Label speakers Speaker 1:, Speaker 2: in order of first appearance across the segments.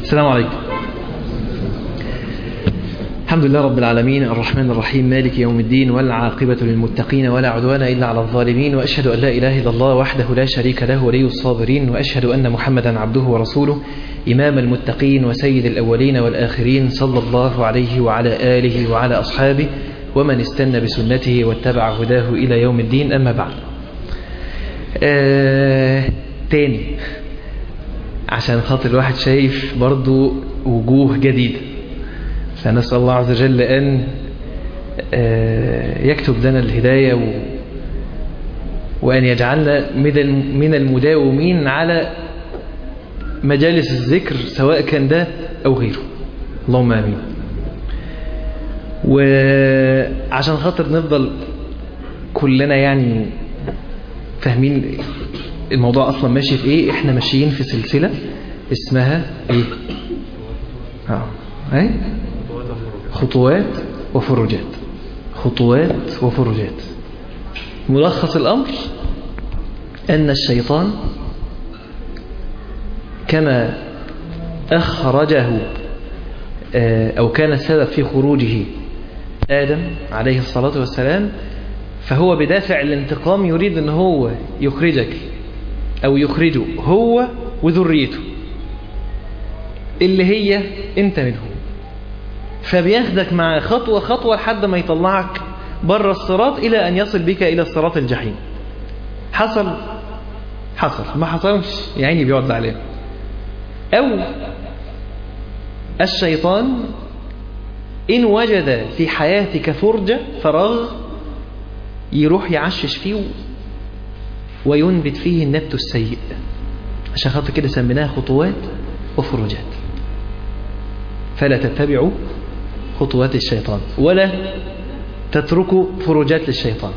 Speaker 1: السلام عليكم الحمد لله رب العالمين الرحمن الرحيم مالك يوم الدين والعاقبة للمتقين ولا عدوان إلا على الظالمين وأشهد أن لا إله إلا الله وحده لا شريك له ولي الصابرين وأشهد أن محمدا عبده ورسوله إمام المتقين وسيد الأولين والآخرين صلى الله عليه وعلى آله وعلى أصحابه ومن استنى بسنته واتبع هداه إلى يوم الدين أما بعد آه تاني عشان خاطر الواحد شايف برضو وجوه جديدة فنسأل الله عز وجل أن يكتب لنا الهداية و وأن يجعلنا من المداومين على مجالس الذكر سواء كان ده أو غيره اللهم آمين وعشان خاطر نفضل كلنا يعني فاهمين الموضوع أصلا ماشي في إيه إحنا ماشيين في سلسلة اسمها إيه آه. إيه خطوات وفروجات خطوات وفروجات ملخص الأمر أن الشيطان كما أخرجه أو كان السبب في خروجه آدم عليه الصلاة والسلام فهو بدافع الانتقام يريد أن هو يخرجك أو يخرجه هو وذريته اللي هي أنت منهم فبياخدك مع خطوة خطوة لحد ما يطلعك بره الصراط إلى أن يصل بك إلى الصراط الجحيم حصل حصل ما حصلش يعني بيقعد زعلان أو الشيطان إن وجد في حياتك فرجة فراغ يروح يعشش فيه وينبت فيه النبت السيء عشان خاطر كده سميناها خطوات وفروجات فلا تتبعوا خطوات الشيطان ولا تتركوا فروجات للشيطان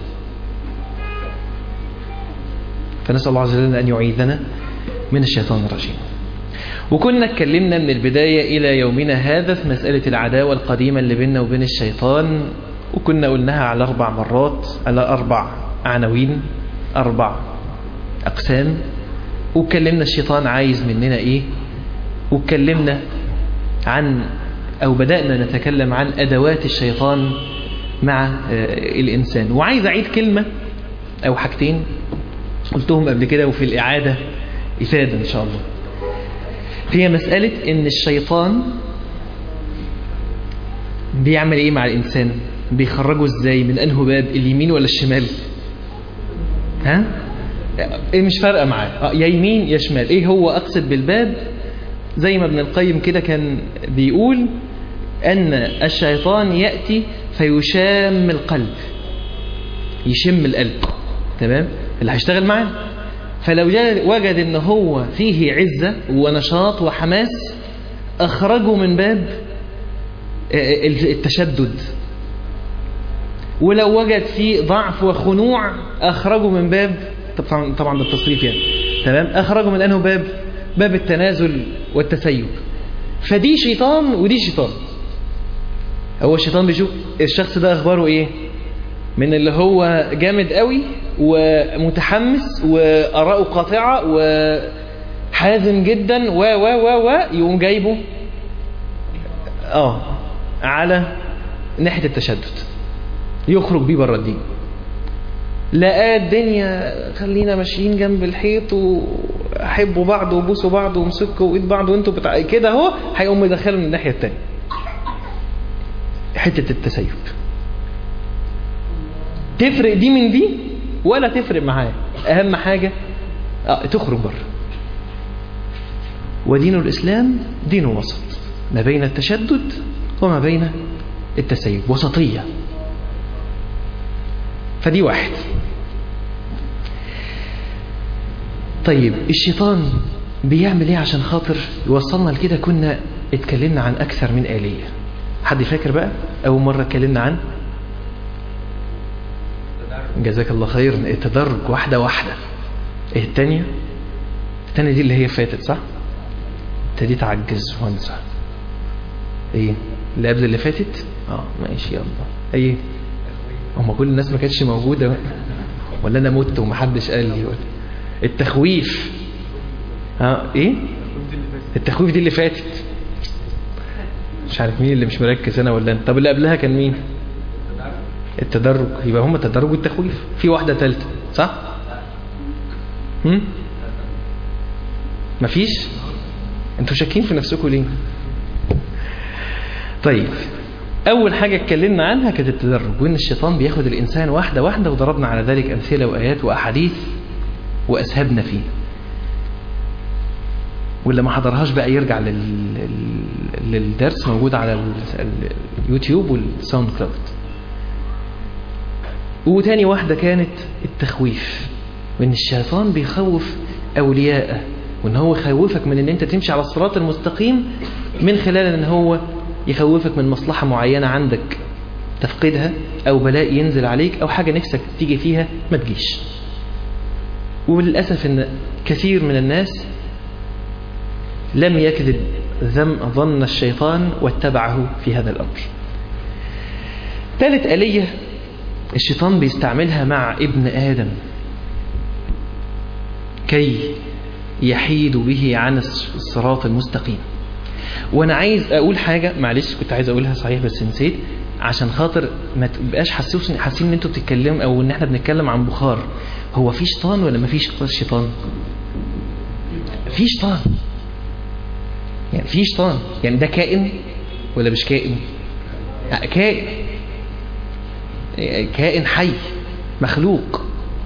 Speaker 1: فنسأل الله عز وجل أن يعيذنا من الشيطان الرجيم وكنا اتكلمنا من البداية إلى يومنا هذا في مسألة العداوة القديمة اللي بيننا وبين الشيطان وكنا قلناها على أربع مرات على أربع عناوين أربع أقسام واتكلمنا الشيطان عايز مننا إيه واتكلمنا عن أو بدأنا نتكلم عن أدوات الشيطان مع الإنسان وعايز أعيد كلمة أو حاجتين قلتهم قبل كده وفي الإعادة إفادة إن شاء الله هي مسألة إن الشيطان بيعمل إيه مع الإنسان بيخرجه إزاي من أنه باب اليمين ولا الشمال ها إيه مش فارقة معاه يا يمين يا شمال إيه هو أقصد بالباب زي ما ابن القيم كده كان بيقول أن الشيطان يأتي فيشام القلب يشم القلب تمام اللي هيشتغل معاه فلو وجد ان هو فيه عزة ونشاط وحماس اخرجه من باب التشدد ولو وجد فيه ضعف وخنوع اخرجه من باب طبعا طبعا بالتصريف يعني تمام اخرجه من انه باب باب التنازل والتسيب فدي شيطان ودي شيطان هو الشيطان بيشوف الشخص ده اخباره ايه من اللي هو جامد قوي ومتحمس وآراءه قاطعة وحازم جدا و و و و يقوم جايبه اه على ناحية التشدد يخرج بيه بره الدين لقى الدنيا خلينا ماشيين جنب الحيط وحبوا بعض وبوسوا بعض ومسكوا ايد بعض وانتوا بتاع كده اهو هيقوم مدخله من الناحية التانية حتة التسيب تفرق دي من دي ولا تفرق معاه اهم حاجة اه تخرج بره ودين الاسلام دين وسط ما بين التشدد وما بين التسيب وسطية فدي واحد طيب الشيطان بيعمل ايه عشان خاطر يوصلنا لكده كنا اتكلمنا عن اكثر من آلية حد فاكر بقى اول مرة اتكلمنا عن جزاك الله خير التدرج واحدة واحدة ايه التانية التانية دي اللي هي فاتت صح ابتديت اعجز وانسى ايه اللي قبل اللي فاتت اه ماشي يلا ايه هما كل الناس ما كانتش موجودة ولا انا مت ومحدش قال لي ولا التخويف ها ايه التخويف دي اللي فاتت مش عارف مين اللي مش مركز انا ولا انت طب اللي قبلها كان مين التدرج يبقى هم التدرج والتخويف في واحدة ثالثه صح هم مفيش انتوا شاكين في نفسكم ليه طيب أول حاجة اتكلمنا عنها كانت التدرج وإن الشيطان بياخد الإنسان واحدة واحدة وضربنا على ذلك أمثلة وآيات وأحاديث وأسهبنا فيه واللي ما حضرهاش بقى يرجع لل... للدرس موجود على اليوتيوب والساوند كلاود وتاني واحدة كانت التخويف وإن الشيطان بيخوف أولياءه وإن هو يخوفك من إن أنت تمشي على الصراط المستقيم من خلال إن هو يخوفك من مصلحة معينة عندك تفقدها أو بلاء ينزل عليك أو حاجة نفسك تيجي فيها ما تجيش وللأسف أن كثير من الناس لم يكذب ظن الشيطان واتبعه في هذا الأمر ثالث آلية الشيطان بيستعملها مع ابن آدم كي يحيد به عن الصراط المستقيم وانا عايز اقول حاجة معلش كنت عايز اقولها صحيح بس نسيت عشان خاطر ما تبقاش حاسين حاسين ان انتوا بتتكلموا او ان احنا بنتكلم عن بخار هو في شيطان ولا ما فيش شيطان في شيطان يعني في شيطان يعني ده كائن ولا مش كائن كائن كائن حي مخلوق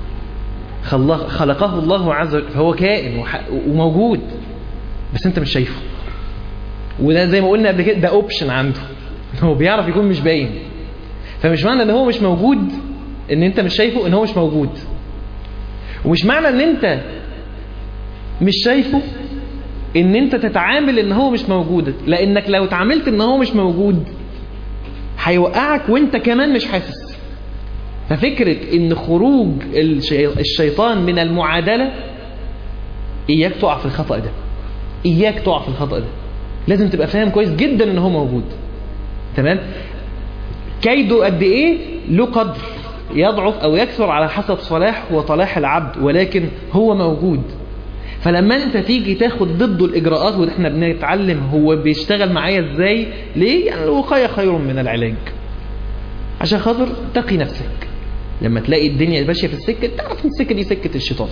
Speaker 1: خلقه الله عز وجل فهو كائن وموجود بس انت مش شايفه وده زي ما قلنا قبل كده ده اوبشن عنده هو بيعرف يكون مش باين فمش معنى ان هو مش موجود ان انت مش شايفه ان هو مش موجود ومش معنى ان انت مش شايفه ان انت تتعامل ان هو مش موجود لانك لو اتعاملت ان هو مش موجود هيوقعك وانت كمان مش حاسس ففكرة ان خروج الشيطان من المعادلة اياك تقع في الخطأ ده اياك تقع في الخطأ ده لازم تبقى فاهم كويس جدا ان هو موجود تمام كيده قد ايه له قدر يضعف او يكثر على حسب صلاح وطلاح العبد ولكن هو موجود فلما انت تيجي تاخد ضده الاجراءات واحنا بنتعلم هو بيشتغل معايا ازاي ليه يعني الوقايه خير من العلاج عشان خاطر تقي نفسك لما تلاقي الدنيا ماشيه في السكه تعرف ان السكه دي سكه الشيطان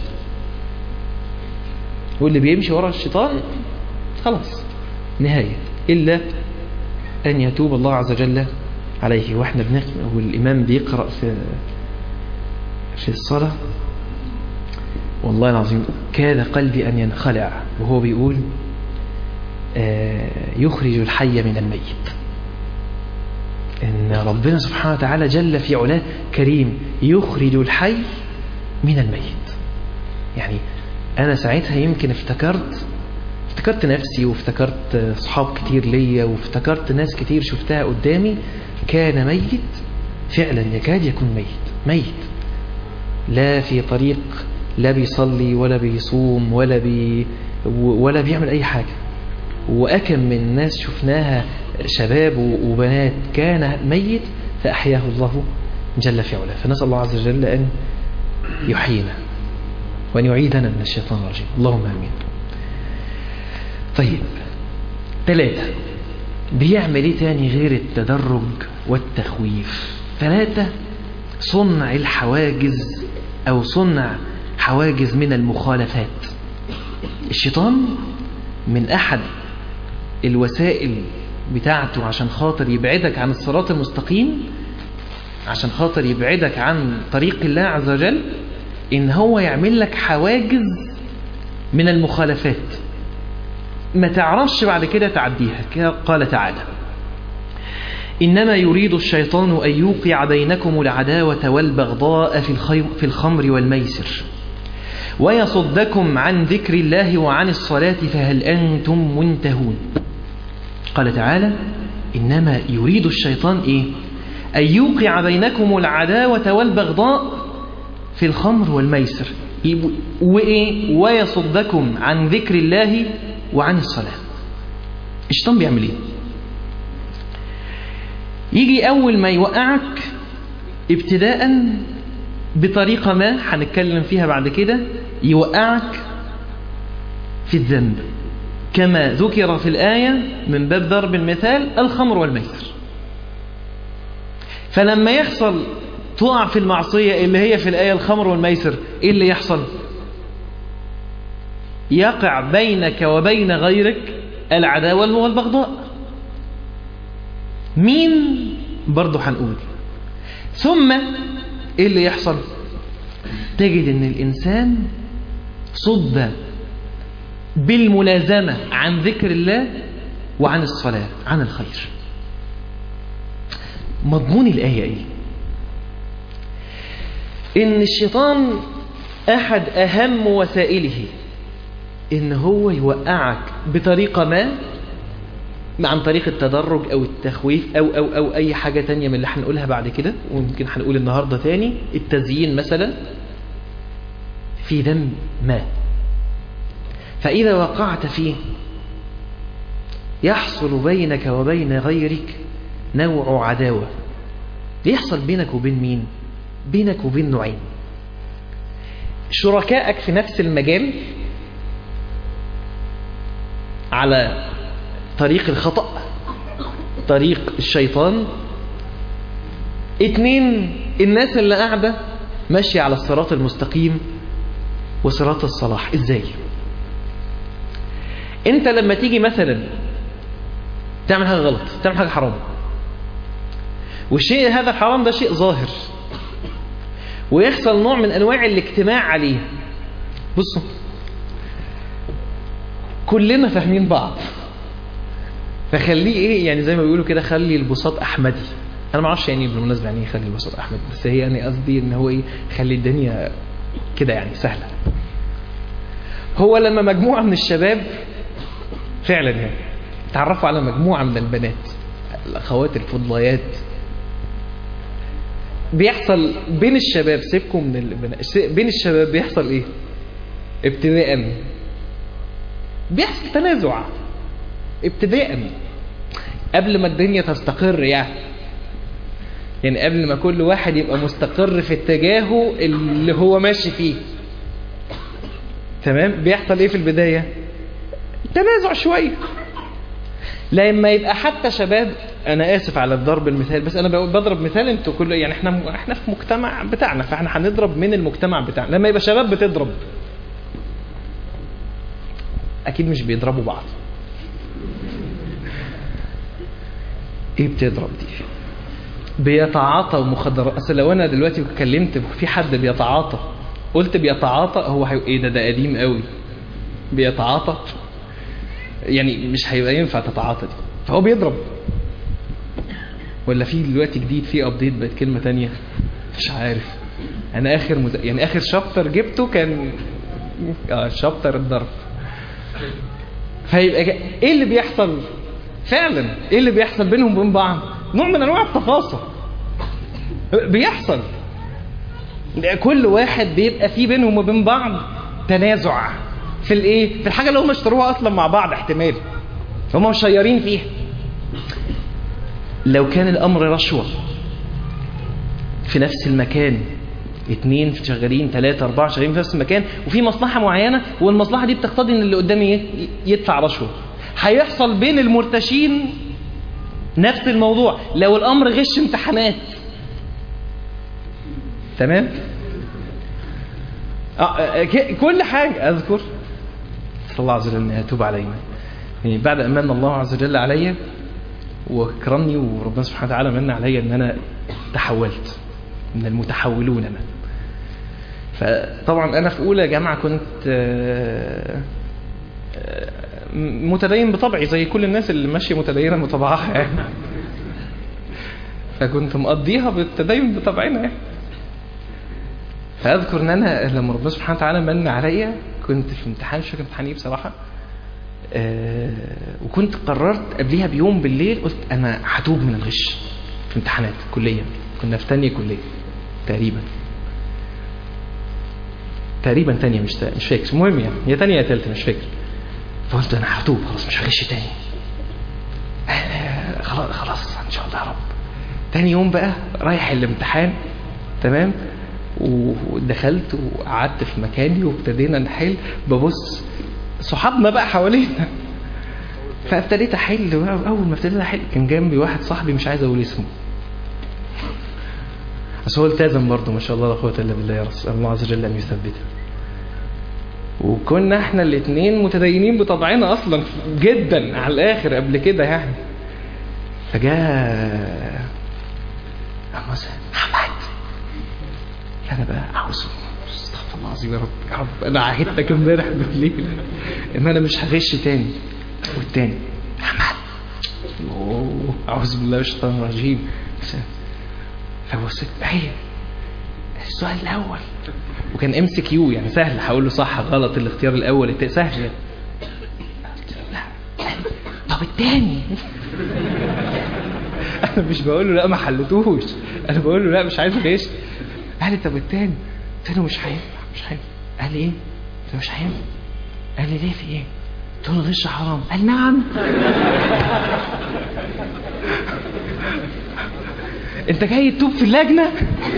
Speaker 1: واللي بيمشي ورا الشيطان خلاص نهاية إلا أن يتوب الله عز وجل عليه وإحنا بنقرأ والإمام بيقرأ في في الصلاة والله العظيم كاد قلبي أن ينخلع وهو بيقول آه يخرج الحي من الميت إن ربنا سبحانه وتعالى جل في علاه كريم يخرج الحي من الميت يعني أنا ساعتها يمكن افتكرت افتكرت نفسي وافتكرت اصحاب كتير ليا وافتكرت ناس كتير شفتها قدامي كان ميت فعلا يكاد يكون ميت ميت لا في طريق لا بيصلي ولا بيصوم ولا بي ولا بيعمل اي حاجة وأكم من ناس شفناها شباب وبنات كان ميت فأحياه الله جل في علاه فنسأل الله عز وجل أن يحيينا وأن يعيدنا من الشيطان الرجيم اللهم آمين طيب ثلاثة بيعمل ايه تاني غير التدرج والتخويف ثلاثة صنع الحواجز او صنع حواجز من المخالفات الشيطان من احد الوسائل بتاعته عشان خاطر يبعدك عن الصراط المستقيم عشان خاطر يبعدك عن طريق الله عز وجل ان هو يعمل لك حواجز من المخالفات ما تعرفش بعد كده تعديها قال تعالى إنما يريد الشيطان أن يوقع بينكم العداوة والبغضاء في, في الخمر والميسر ويصدكم عن ذكر الله وعن الصلاة فهل أنتم منتهون قال تعالى إنما يريد الشيطان إيه أن يوقع بينكم العداوة والبغضاء في الخمر والميسر وإيه ويصدكم عن ذكر الله وعن الصلاة الشيطان بيعمل ايه يجي اول ما يوقعك ابتداء بطريقة ما هنتكلم فيها بعد كده يوقعك في الذنب كما ذكر في الآية من باب ضرب المثال الخمر والميسر فلما يحصل تقع في المعصية اللي هي في الآية الخمر والميسر إيه اللي يحصل يقع بينك وبين غيرك العداوة والبغضاء مين برضه هنقول ثم ايه اللي يحصل تجد ان الانسان صد بالملازمة عن ذكر الله وعن الصلاة عن الخير مضمون الآية ايه ان الشيطان احد اهم وسائله ان هو يوقعك بطريقة ما عن طريق التدرج او التخويف او او او اي حاجة تانية من اللي هنقولها بعد كده وممكن هنقول النهاردة تاني التزيين مثلا في ذنب ما فاذا وقعت فيه يحصل بينك وبين غيرك نوع عداوة يحصل بينك وبين مين بينك وبين نوعين شركائك في نفس المجال على طريق الخطأ طريق الشيطان اتنين الناس اللي قاعدة ماشية على الصراط المستقيم وصراط الصلاح ازاي انت لما تيجي مثلا تعمل حاجة غلط تعمل حاجة حرام والشيء هذا الحرام ده شيء ظاهر ويحصل نوع من انواع الاجتماع عليه بصوا كلنا فاهمين بعض فخليه ايه يعني زي ما بيقولوا كده خلي البساط احمدي انا ما اعرفش يعني بالمناسبه يعني ايه خلي البساط احمدي بس هي يعني قصدي ان هو ايه خلي الدنيا كده يعني سهله هو لما مجموعه من الشباب فعلا يعني تعرفوا على مجموعه من البنات الاخوات الفضليات بيحصل بين الشباب سيبكم من البنات بين الشباب بيحصل ايه ابتداء بيحصل تنازع ابتداء قبل ما الدنيا تستقر يعني يعني قبل ما كل واحد يبقى مستقر في اتجاهه اللي هو ماشي فيه تمام بيحصل ايه في البداية تنازع شوية لما يبقى حتى شباب انا اسف على الضرب المثال بس انا بضرب مثال انتوا كل يعني احنا احنا في مجتمع بتاعنا فاحنا هنضرب من المجتمع بتاعنا لما يبقى شباب بتضرب اكيد مش بيضربوا بعض ايه بتضرب دي بيتعاطى مخدرات اصل لو انا دلوقتي اتكلمت في حد بيتعاطى قلت بيتعاطى هو حي... ايه ده ده قديم قوي بيتعاطى يعني مش هيبقى ينفع تتعاطى دي فهو بيضرب ولا في دلوقتي جديد في ابديت بقت كلمه تانية مش عارف انا اخر مز... يعني اخر شابتر جبته كان اه شابتر الضرب فيبقى ايه اللي بيحصل فعلا ايه اللي بيحصل بينهم وبين بعض نوع من انواع التفاصيل بيحصل كل واحد بيبقى فيه بينهم وبين بعض تنازع في الايه في الحاجه اللي هم اشتروها اصلا مع بعض احتمال هم مشيرين فيها لو كان الامر رشوه في نفس المكان اتنين شغالين ثلاثة أربعة شغالين في نفس المكان وفي مصلحة معينة والمصلحة دي بتقتضي إن اللي قدامي يدفع رشوة هيحصل بين المرتشين نفس الموضوع لو الأمر غش امتحانات تمام آه كل حاجة أذكر صلى الله عز وجل أن يتوب علينا يعني بعد أمان الله عز وجل عليا وكرمني وربنا سبحانه وتعالى من عليا أن أنا تحولت من المتحولون أنا فطبعا أنا في أولى جامعة كنت متدين بطبعي زي كل الناس اللي ماشية متدينة بطبعها يعني فكنت مقضيها بالتدين بطبعنا يعني فأذكر ان انا لما ربنا سبحانه وتعالى من عليا كنت في امتحان مش فاكر امتحان ايه بصراحة أه وكنت قررت قبليها بيوم بالليل قلت انا هتوب من الغش في امتحانات كلية كنا في تانية كلية تقريبا تقريبا تانية مش مش فاكر المهم يعني هي تانية يا تالتة مش فاكر فقلت انا هتوب خلاص مش هغش تاني أه خلاص خلاص ان شاء الله يا رب تاني يوم بقى رايح الامتحان تمام ودخلت وقعدت في مكاني وابتدينا نحل ببص صحابنا بقى حوالينا فابتديت احل اول ما ابتديت احل كان جنبي واحد صاحبي مش عايز اقول اسمه بس هو التزم برضه ما شاء الله لا قوه الا بالله يا رسول الله عز وجل ان يثبته وكنا احنا الاثنين متدينين بطبعنا اصلا جدا على الاخر قبل كده يعني فجاء مثلا محمد انا بقى اعوذ استغفر الله العظيم يا رب يا رب انا عهدتك امبارح بالليل ان انا مش هغش تاني والتاني محمد اوه اعوذ بالله من الشيطان الرجيم فبصيت ايه السؤال الاول وكان ام سي كيو يعني سهل هقول له صح غلط الاختيار الاول التاني سهل يعني لا طب التاني انا مش بقول له لا ما حلتوش انا بقول له لا مش عايز اغش قال لي طب التاني قلت له مش هينفع مش هينفع قال لي ايه؟ قلت له مش هينفع قال لي ليه في ايه؟ قلت له الغش حرام قال نعم انت جاي تتوب في اللجنه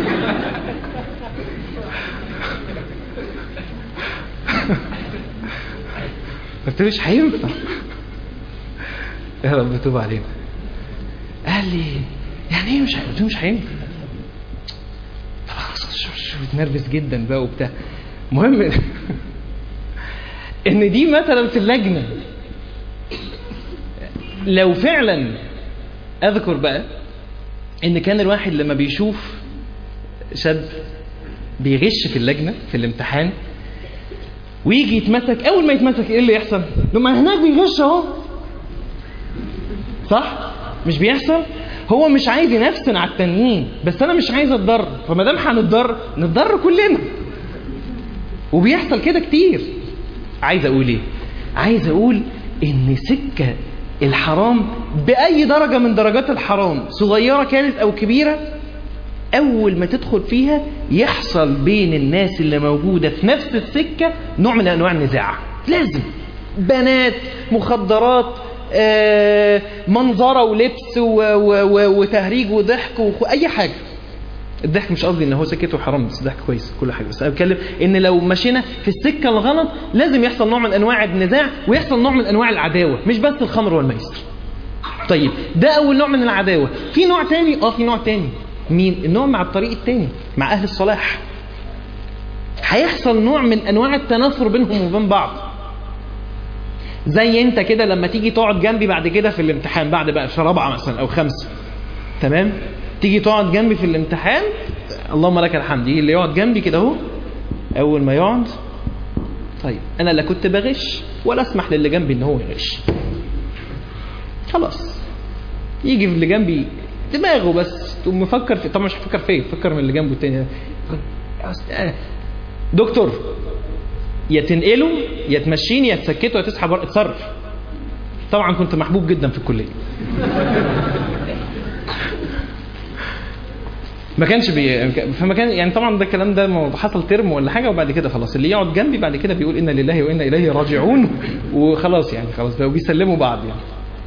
Speaker 1: قلت له مش هينفع يا رب توب علينا قال لي يعني ايه مش قلت له مش هينفع طبعا متنرفز جدا بقى وبتاع المهم ان دي مثلا في اللجنه لو فعلا اذكر بقى ان كان الواحد لما بيشوف شاب بيغش في اللجنه في الامتحان ويجي يتمسك اول ما يتمسك ايه اللي يحصل لما هناك بيغش اهو صح مش بيحصل هو مش عايز ينفسن على التانيين بس انا مش عايز اتضر فما دام هنتضر نتضر كلنا وبيحصل كده كتير عايز اقول ايه عايز اقول ان سكه الحرام باي درجه من درجات الحرام صغيره كانت او كبيره اول ما تدخل فيها يحصل بين الناس اللي موجوده في نفس السكه نوع من انواع النزاع لازم بنات مخدرات آه، منظره ولبس و- و- و- وتهريج وضحك واي حاجه الضحك مش قصدي ان هو سكته حرام بس ضحك كويس كل حاجه بس انا بتكلم ان لو مشينا في السكه الغلط لازم يحصل نوع من انواع النزاع ويحصل نوع من انواع العداوه مش بس الخمر والميسر طيب ده اول نوع من العداوه في نوع تاني اه في نوع تاني مين النوع مع الطريق التاني مع اهل الصلاح هيحصل نوع من انواع التنافر بينهم وبين بعض زي انت كده لما تيجي تقعد جنبي بعد كده في الامتحان بعد بقى في رابعه مثلا او خمسه تمام تيجي تقعد جنبي في الامتحان اللهم لك الحمد يجي اللي يقعد جنبي كده اهو اول ما يقعد طيب انا لا كنت بغش ولا اسمح للي جنبي ان هو يغش خلاص يجي في اللي جنبي دماغه بس تقوم مفكر في طبعا مش هفكر فيا فكر من اللي جنبه التاني يا أستاذ، دكتور يا تنقله يا تمشيني يا تسكته يا تسحب ورق اتصرف طبعا كنت محبوب جدا في الكليه ما كانش بي فما كان يعني طبعا ده الكلام ده ما حصل ترم ولا حاجه وبعد كده خلاص اللي يقعد جنبي بعد كده بيقول انا لله وانا اليه راجعون وخلاص يعني خلاص بقوا بيسلموا بعض يعني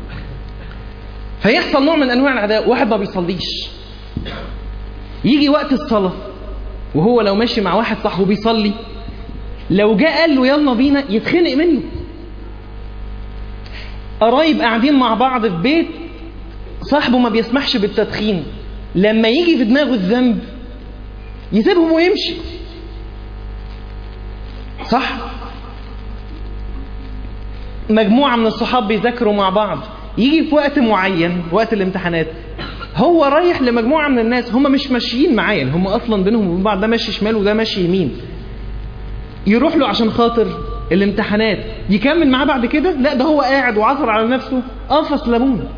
Speaker 1: فيحصل نوع من انواع العداوه واحد ما بيصليش يجي وقت الصلاه وهو لو ماشي مع واحد صاحبه بيصلي لو جاء قال له يلا بينا يتخنق منه قرايب قاعدين مع بعض في بيت صاحبه ما بيسمحش بالتدخين لما يجي في دماغه الذنب يسيبهم ويمشي صح مجموعة من الصحاب بيذاكروا مع بعض يجي في وقت معين وقت الامتحانات هو رايح لمجموعة من الناس هم مش ماشيين معاه يعني هم أصلا بينهم وبين بعض ده ماشي شمال وده ماشي يمين يروح له عشان خاطر الامتحانات يكمل معاه بعد كده لا ده هو قاعد وعصر على نفسه قفص ليمون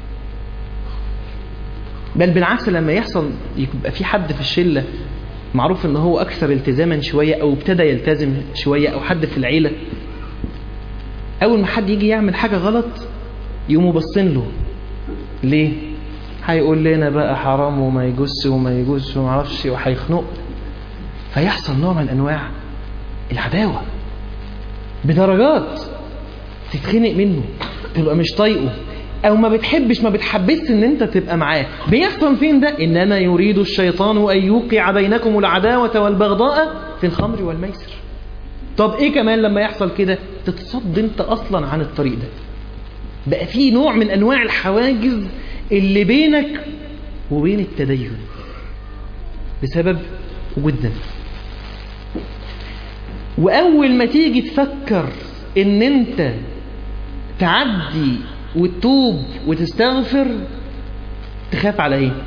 Speaker 1: بل بالعكس لما يحصل يبقى في حد في الشلة معروف ان هو اكثر التزاما شوية او ابتدى يلتزم شوية او حد في العيلة اول ما حد يجي يعمل حاجة غلط يقوموا باصين له ليه هيقول لنا بقى حرام وما يجوز وما يجوز وما اعرفش وهيخنق فيحصل نوع من انواع العداوة بدرجات تتخنق منه تبقى مش طايقه او ما بتحبش ما بتحبسش ان انت تبقى معاه بيحصل فين ده انما يريد الشيطان ان يوقع بينكم العداوة والبغضاء في الخمر والميسر طب ايه كمان لما يحصل كده تتصد انت اصلا عن الطريق ده بقى في نوع من انواع الحواجز اللي بينك وبين التدين بسبب وجود ذنب واول ما تيجي تفكر ان انت تعدي وتتوب وتستغفر تخاف على ايه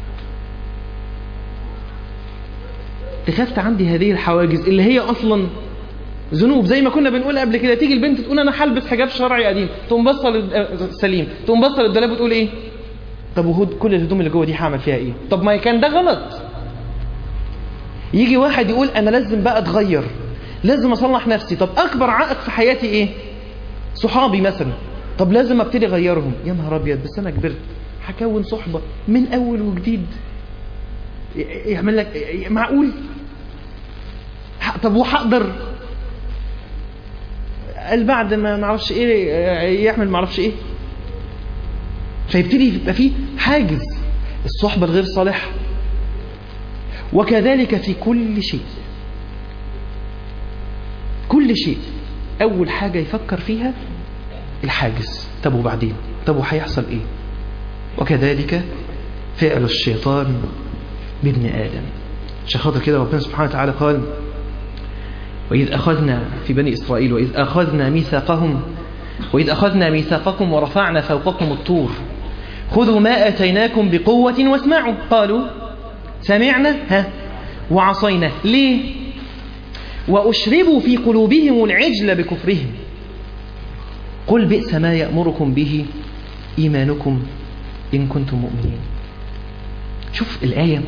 Speaker 1: تخاف تعدي هذه الحواجز اللي هي اصلا ذنوب زي ما كنا بنقول قبل كده تيجي البنت تقول انا هلبس حجاب شرعي قديم تقوم باصه لل- سليم تقوم باصه للدولاب وتقول ايه طب وهو كل الهدوم اللي جوه دي هعمل فيها ايه طب ما كان ده غلط يجي واحد يقول انا لازم بقى اتغير لازم اصلح نفسي طب اكبر عائق في حياتي ايه صحابي مثلا طب لازم ابتدي اغيرهم يا نهار ابيض بس انا كبرت هكون صحبه من اول وجديد ي- يعمل لك ي- معقول ح- طب وهقدر قال بعد ما معرفش ايه يعمل معرفش ايه فيبتدي يبقى فيه حاجز الصحبة الغير صالحة وكذلك في كل شيء كل شيء أول حاجة يفكر فيها الحاجز طب وبعدين طب وهيحصل إيه وكذلك فعل الشيطان بابن آدم عشان خاطر كده ربنا سبحانه وتعالى قال وإذ أخذنا في بني إسرائيل وإذ أخذنا ميثاقهم وإذ أخذنا ميثاقكم ورفعنا فوقكم الطور خذوا ما آتيناكم بقوة واسمعوا قالوا سمعنا ها وعصينا ليه وأشربوا في قلوبهم العجل بكفرهم قل بئس ما يأمركم به إيمانكم إن كنتم مؤمنين شوف الآية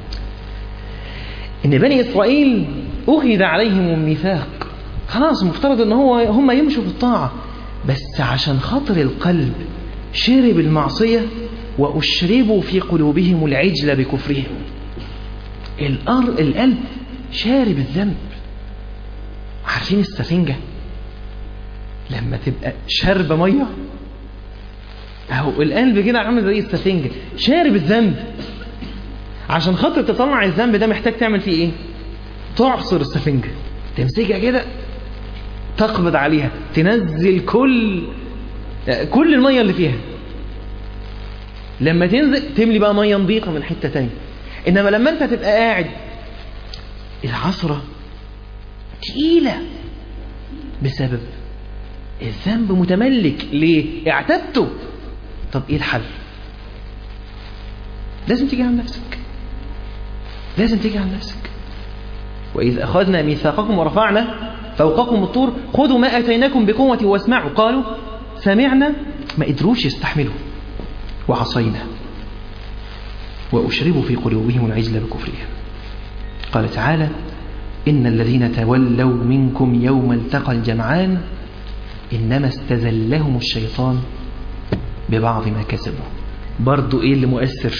Speaker 1: إن بني إسرائيل أخذ عليهم الميثاق خلاص مفترض إن هو هم يمشوا في الطاعة بس عشان خاطر القلب شرب المعصية وأشربوا في قلوبهم العجل بكفرهم الأر... القلب شارب الذنب عارفين السفنجة لما تبقى شاربة مية اهو القلب كده عامل زي السفنجة شارب الذنب عشان خاطر تطلع الذنب ده محتاج تعمل فيه ايه تعصر السفنجة تمسكها كده تقبض عليها تنزل كل كل المية اللي فيها لما تنزل تملي بقى مية نظيفة من حتة تانية انما لما انت تبقى قاعد العصرة تقيلة بسبب الذنب متملك ليه اعتدته طب ايه الحل لازم تيجي على نفسك لازم تيجي على نفسك وإذ أخذنا ميثاقكم ورفعنا فوقكم الطور خذوا ما أتيناكم بقوة واسمعوا قالوا سمعنا ما قدروش يستحملوا وعصينا وأشربوا في قلوبهم العجل بكفرهم قال تعالى إن الذين تولوا منكم يوم التقى الجمعان إنما استزلهم الشيطان ببعض ما كسبوا برضو إيه اللي مؤثر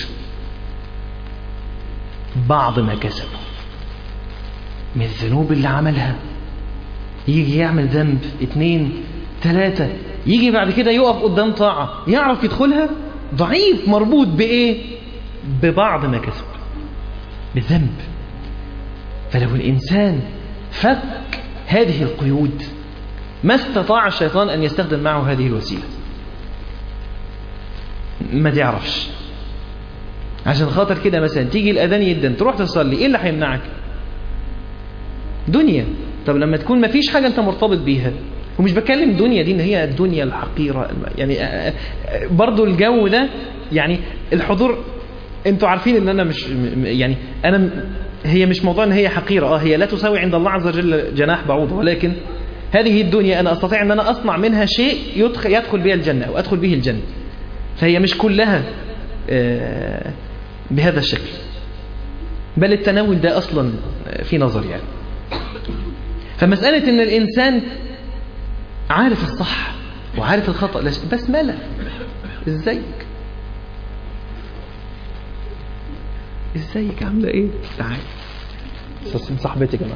Speaker 1: بعض ما كسبوا من الذنوب اللي عملها يجي يعمل ذنب اتنين تلاتة يجي بعد كده يقف قدام طاعة يعرف يدخلها ضعيف مربوط بإيه ببعض ما كسب بالذنب فلو الإنسان فك هذه القيود ما استطاع الشيطان أن يستخدم معه هذه الوسيلة ما تعرفش عشان خاطر كده مثلا تيجي الأذان يدن تروح تصلي إيه اللي هيمنعك دنيا طب لما تكون ما فيش حاجة أنت مرتبط بيها ومش بتكلم دنيا دي ان هي الدنيا الحقيرة يعني برضو الجو ده يعني الحضور انتوا عارفين ان انا مش يعني انا هي مش موضوع ان هي حقيرة اه هي لا تساوي عند الله عز وجل جناح بعوضة ولكن هذه الدنيا انا استطيع ان انا اصنع منها شيء يدخل, يدخل بها الجنة او ادخل به الجنة فهي مش كلها بهذا الشكل بل التناول ده اصلا في نظر يعني فمسألة ان الانسان عارف الصح وعارف الخطأ بس ملا ازيك ازيك عامله ايه تعالي بس صاحبتي كمان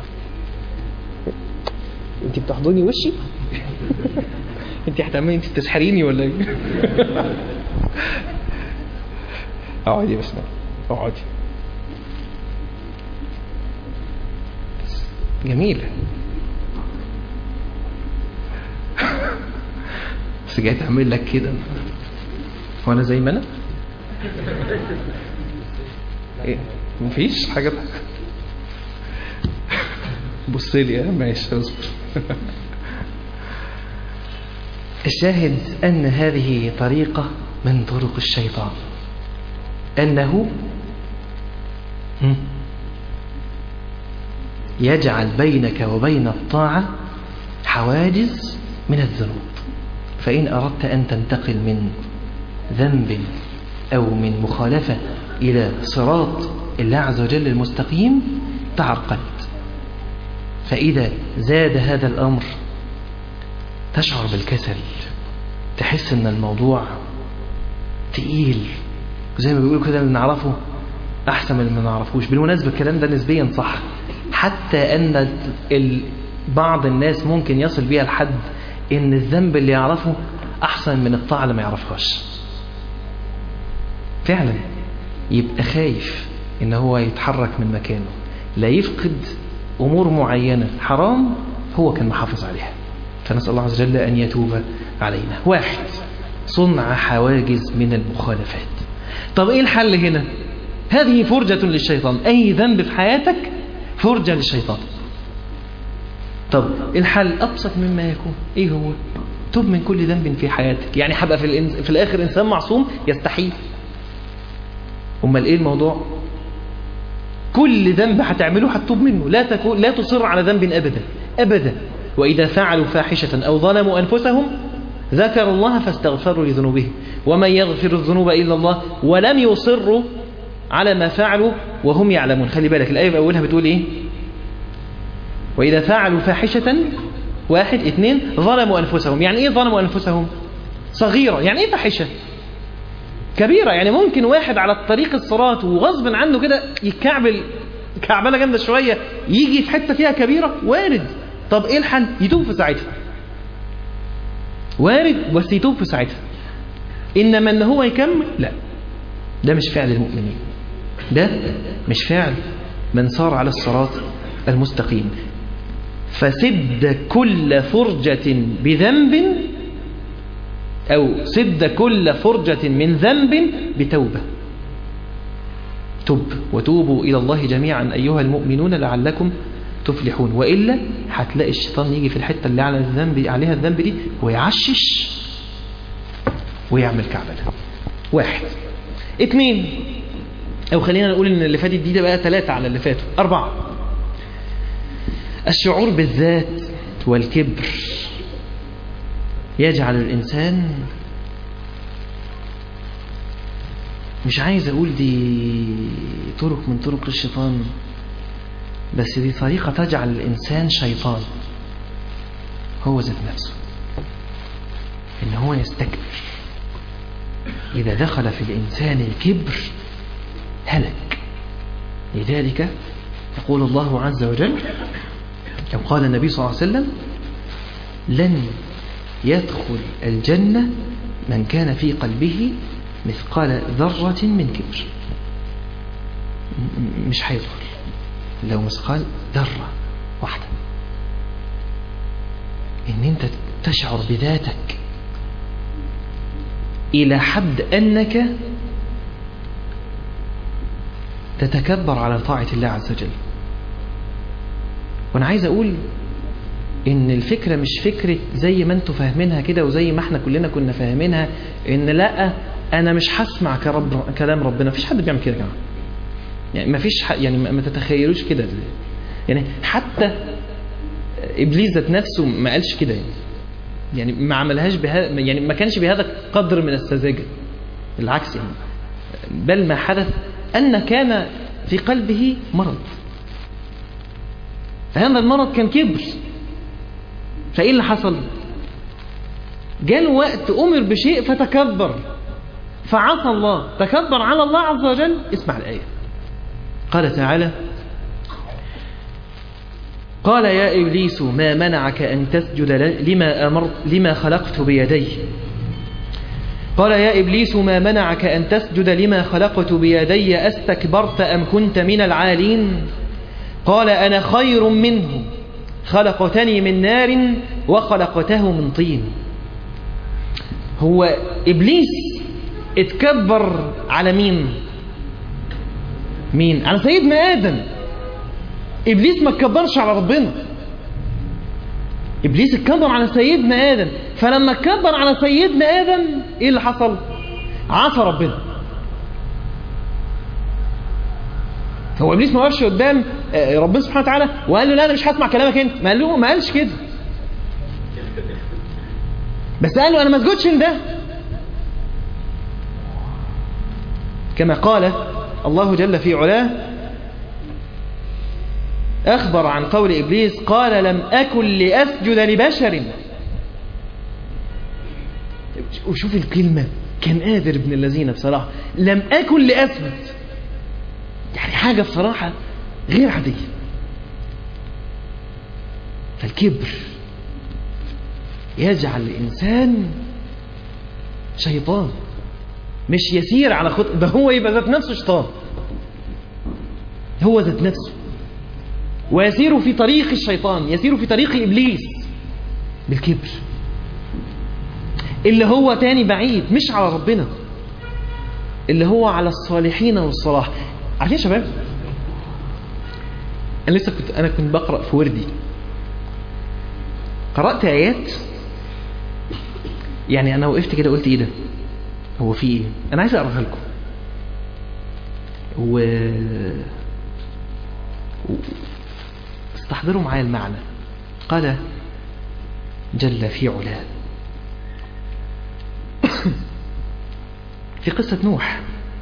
Speaker 1: انت بتحضني وشي انت هتعملي انت بتسحريني ولا ايه اقعدي بس اقعدي جميله بس جاي تعمل لك كده هو انا زي ما انا ايه مفيش حاجه بص لي اه ماشي اصبر الشاهد ان هذه طريقه من طرق الشيطان انه هم، يجعل بينك وبين الطاعه حواجز من الذنوب فإن أردت أن تنتقل من ذنب أو من مخالفة إلى صراط الله عز وجل المستقيم تعرقلت فإذا زاد هذا الأمر تشعر بالكسل تحس أن الموضوع تقيل زي ما بيقولوا كده اللي نعرفه أحسن من اللي ما نعرفوش بالمناسبة الكلام ده نسبيا صح حتى أن ال... بعض الناس ممكن يصل بيها لحد ان الذنب اللي يعرفه احسن من الطاعة اللي ما يعرفهاش فعلا يبقى خايف ان هو يتحرك من مكانه لا يفقد امور معينة حرام هو كان محافظ عليها فنسأل الله عز وجل ان يتوب علينا واحد صنع حواجز من المخالفات طب ايه الحل هنا هذه فرجة للشيطان اي ذنب في حياتك فرجة للشيطان طب الحل أبسط مما يكون إيه هو تب من كل ذنب في حياتك يعني هبقى في, الإنس... في الآخر إنسان معصوم يستحيل أمال إيه الموضوع كل ذنب هتعمله هتتوب منه لا تكون لا تصر على ذنب أبدا أبدا وإذا فعلوا فاحشة أو ظلموا أنفسهم ذكروا الله فاستغفروا لذنوبهم ومن يغفر الذنوب إلا الله ولم يصروا على ما فعلوا وهم يعلمون خلي بالك الآية بأولها بتقول إيه وإذا فعلوا فاحشة واحد اثنين ظلموا أنفسهم يعني إيه ظلموا أنفسهم صغيرة يعني إيه فاحشة كبيرة يعني ممكن واحد على الطريق الصراط وغصب عنه كده يكعبل كعبلة جامدة شوية يجي في حتة فيها كبيرة وارد طب إيه الحل يتوب في ساعتها وارد بس يتوب في ساعتها إنما إن هو يكمل لا ده مش فعل المؤمنين ده مش فعل من صار على الصراط المستقيم فسد كل فرجة بذنب أو سد كل فرجة من ذنب بتوبة تب وتوبوا إلى الله جميعا أيها المؤمنون لعلكم تفلحون وإلا هتلاقي الشيطان يجي في الحتة اللي على الذنب عليها الذنب دي ويعشش ويعمل كعبلة واحد اتنين أو خلينا نقول إن اللي فاتت دي ده بقى ثلاثة على اللي فاتوا أربعة الشعور بالذات والكبر يجعل الإنسان مش عايز أقول دي طرق من طرق الشيطان بس دي طريقة تجعل الإنسان شيطان هو ذات نفسه إن هو يستكبر إذا دخل في الإنسان الكبر هلك لذلك يقول الله عز وجل أو قال النبي صلى الله عليه وسلم لن يدخل الجنة من كان في قلبه مثقال ذرة من كبر مش هيدخل لو مثقال ذرة واحدة ان انت تشعر بذاتك الى حد انك تتكبر على طاعة الله عز وجل وانا عايز اقول ان الفكرة مش فكرة زي ما انتوا فاهمينها كده وزي ما احنا كلنا كنا فاهمينها ان لا انا مش هسمع كرب كلام ربنا مفيش حد بيعمل كده يا جماعه يعني مفيش ح... يعني ما تتخيلوش كده يعني حتى ابليس ذات نفسه ما قالش كده يعني يعني ما عملهاش بهذا يعني ما كانش بهذا قدر من السذاجه بالعكس يعني بل ما حدث ان كان في قلبه مرض فهذا المرض كان كبر فايه اللي حصل جاء وقت امر بشيء فتكبر فعصى الله تكبر على الله عز وجل اسمع الايه قال تعالى قال يا إبليس ما منعك أن تسجد لما, أمرت لما خلقت بيدي قال يا إبليس ما منعك أن تسجد لما خلقت بيدي أستكبرت أم كنت من العالين قال أنا خير منه خلقتني من نار وخلقته من طين هو إبليس اتكبر على مين مين على سيدنا آدم إبليس ما اتكبرش على ربنا إبليس اتكبر على سيدنا آدم فلما اتكبر على سيدنا آدم إيه اللي حصل عصى ربنا هو إبليس ما وقفش قدام ربنا سبحانه وتعالى وقال له لا أنا مش هسمع كلامك أنت ما قال له ما قالش كده بس قال له أنا ما اسجدش لده كما قال الله جل في علاه أخبر عن قول إبليس قال لم أكن لأسجد لبشر وشوف الكلمة كان قادر ابن الذين بصراحة لم أكن لأسجد يعني حاجة بصراحة غير عادية فالكبر يجعل الإنسان شيطان مش يسير على خط ده هو يبقى ذات نفسه شيطان هو ذات نفسه ويسير في طريق الشيطان يسير في طريق إبليس بالكبر اللي هو تاني بعيد مش على ربنا اللي هو على الصالحين والصلاح عارفين يا شباب انا لسه كنت انا كنت بقرا في وردي قرات ايات يعني انا وقفت كده قلت ايه ده هو في ايه انا عايز اقراها لكم و استحضروا معايا المعنى قال جل في علاه في قصة نوح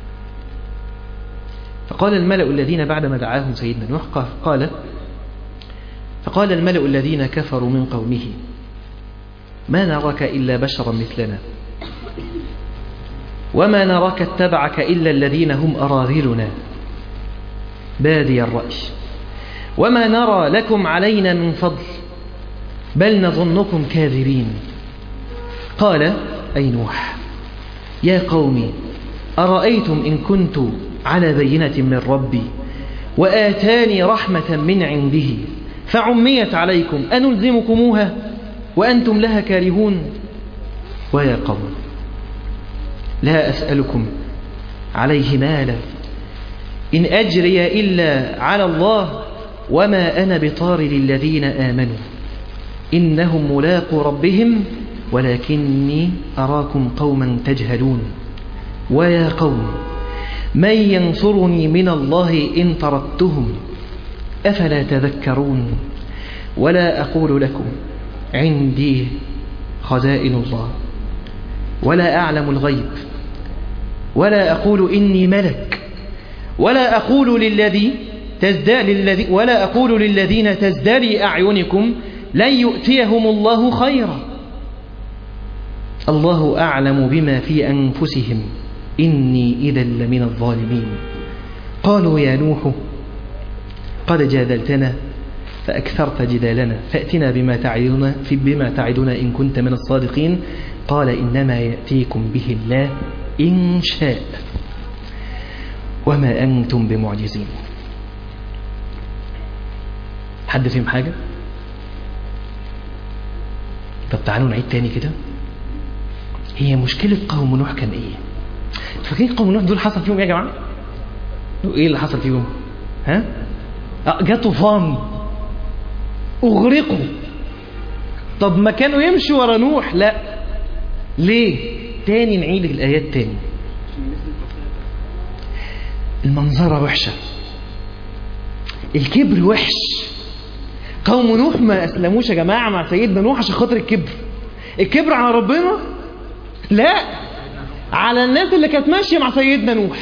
Speaker 1: فقال الملأ الذين بعدما دعاهم سيدنا نوح قال فقال الملأ الذين كفروا من قومه ما نراك إلا بشرا مثلنا وما نراك اتبعك إلا الذين هم أراذلنا بادي الرأي وما نرى لكم علينا من فضل بل نظنكم كاذبين قال أي نوح يا قوم أرأيتم إن كنت على بينة من ربي وآتاني رحمة من عنده فعميت عليكم أنلزمكموها وأنتم لها كارهون ويا قوم لا أسألكم عليه مالا إن أجري إلا على الله وما أنا بطارد الذين آمنوا إنهم ملاقوا ربهم ولكني أراكم قوما تجهلون ويا قوم من ينصرني من الله إن طردتهم أفلا تذكرون ولا أقول لكم عندي خزائن الله ولا أعلم الغيب ولا أقول إني ملك ولا أقول للذي تزداد للذي ولا أقول للذين تزدري أعينكم لن يؤتيهم الله خيرا الله أعلم بما في أنفسهم إني إذا لمن الظالمين قالوا يا نوح قد جادلتنا فأكثرت جدالنا فأتنا بما تعدنا في بما تعدنا إن كنت من الصادقين قال إنما يأتيكم به الله إن شاء وما أنتم بمعجزين حد فيهم حاجة طب تعالوا نعيد تاني كده هي مشكلة قوم نوح كان ايه فاكرين قوم نوح دول حصل فيهم ايه يا جماعة ايه اللي حصل فيهم ها آه، جاء طوفان اغرقوا طب ما كانوا يمشوا ورا نوح لا ليه تاني نعيد الايات تاني المنظرة وحشة الكبر وحش قوم نوح ما اسلموش يا جماعة مع سيدنا نوح عشان خاطر الكبر الكبر على ربنا لا على الناس اللي كانت ماشية مع سيدنا نوح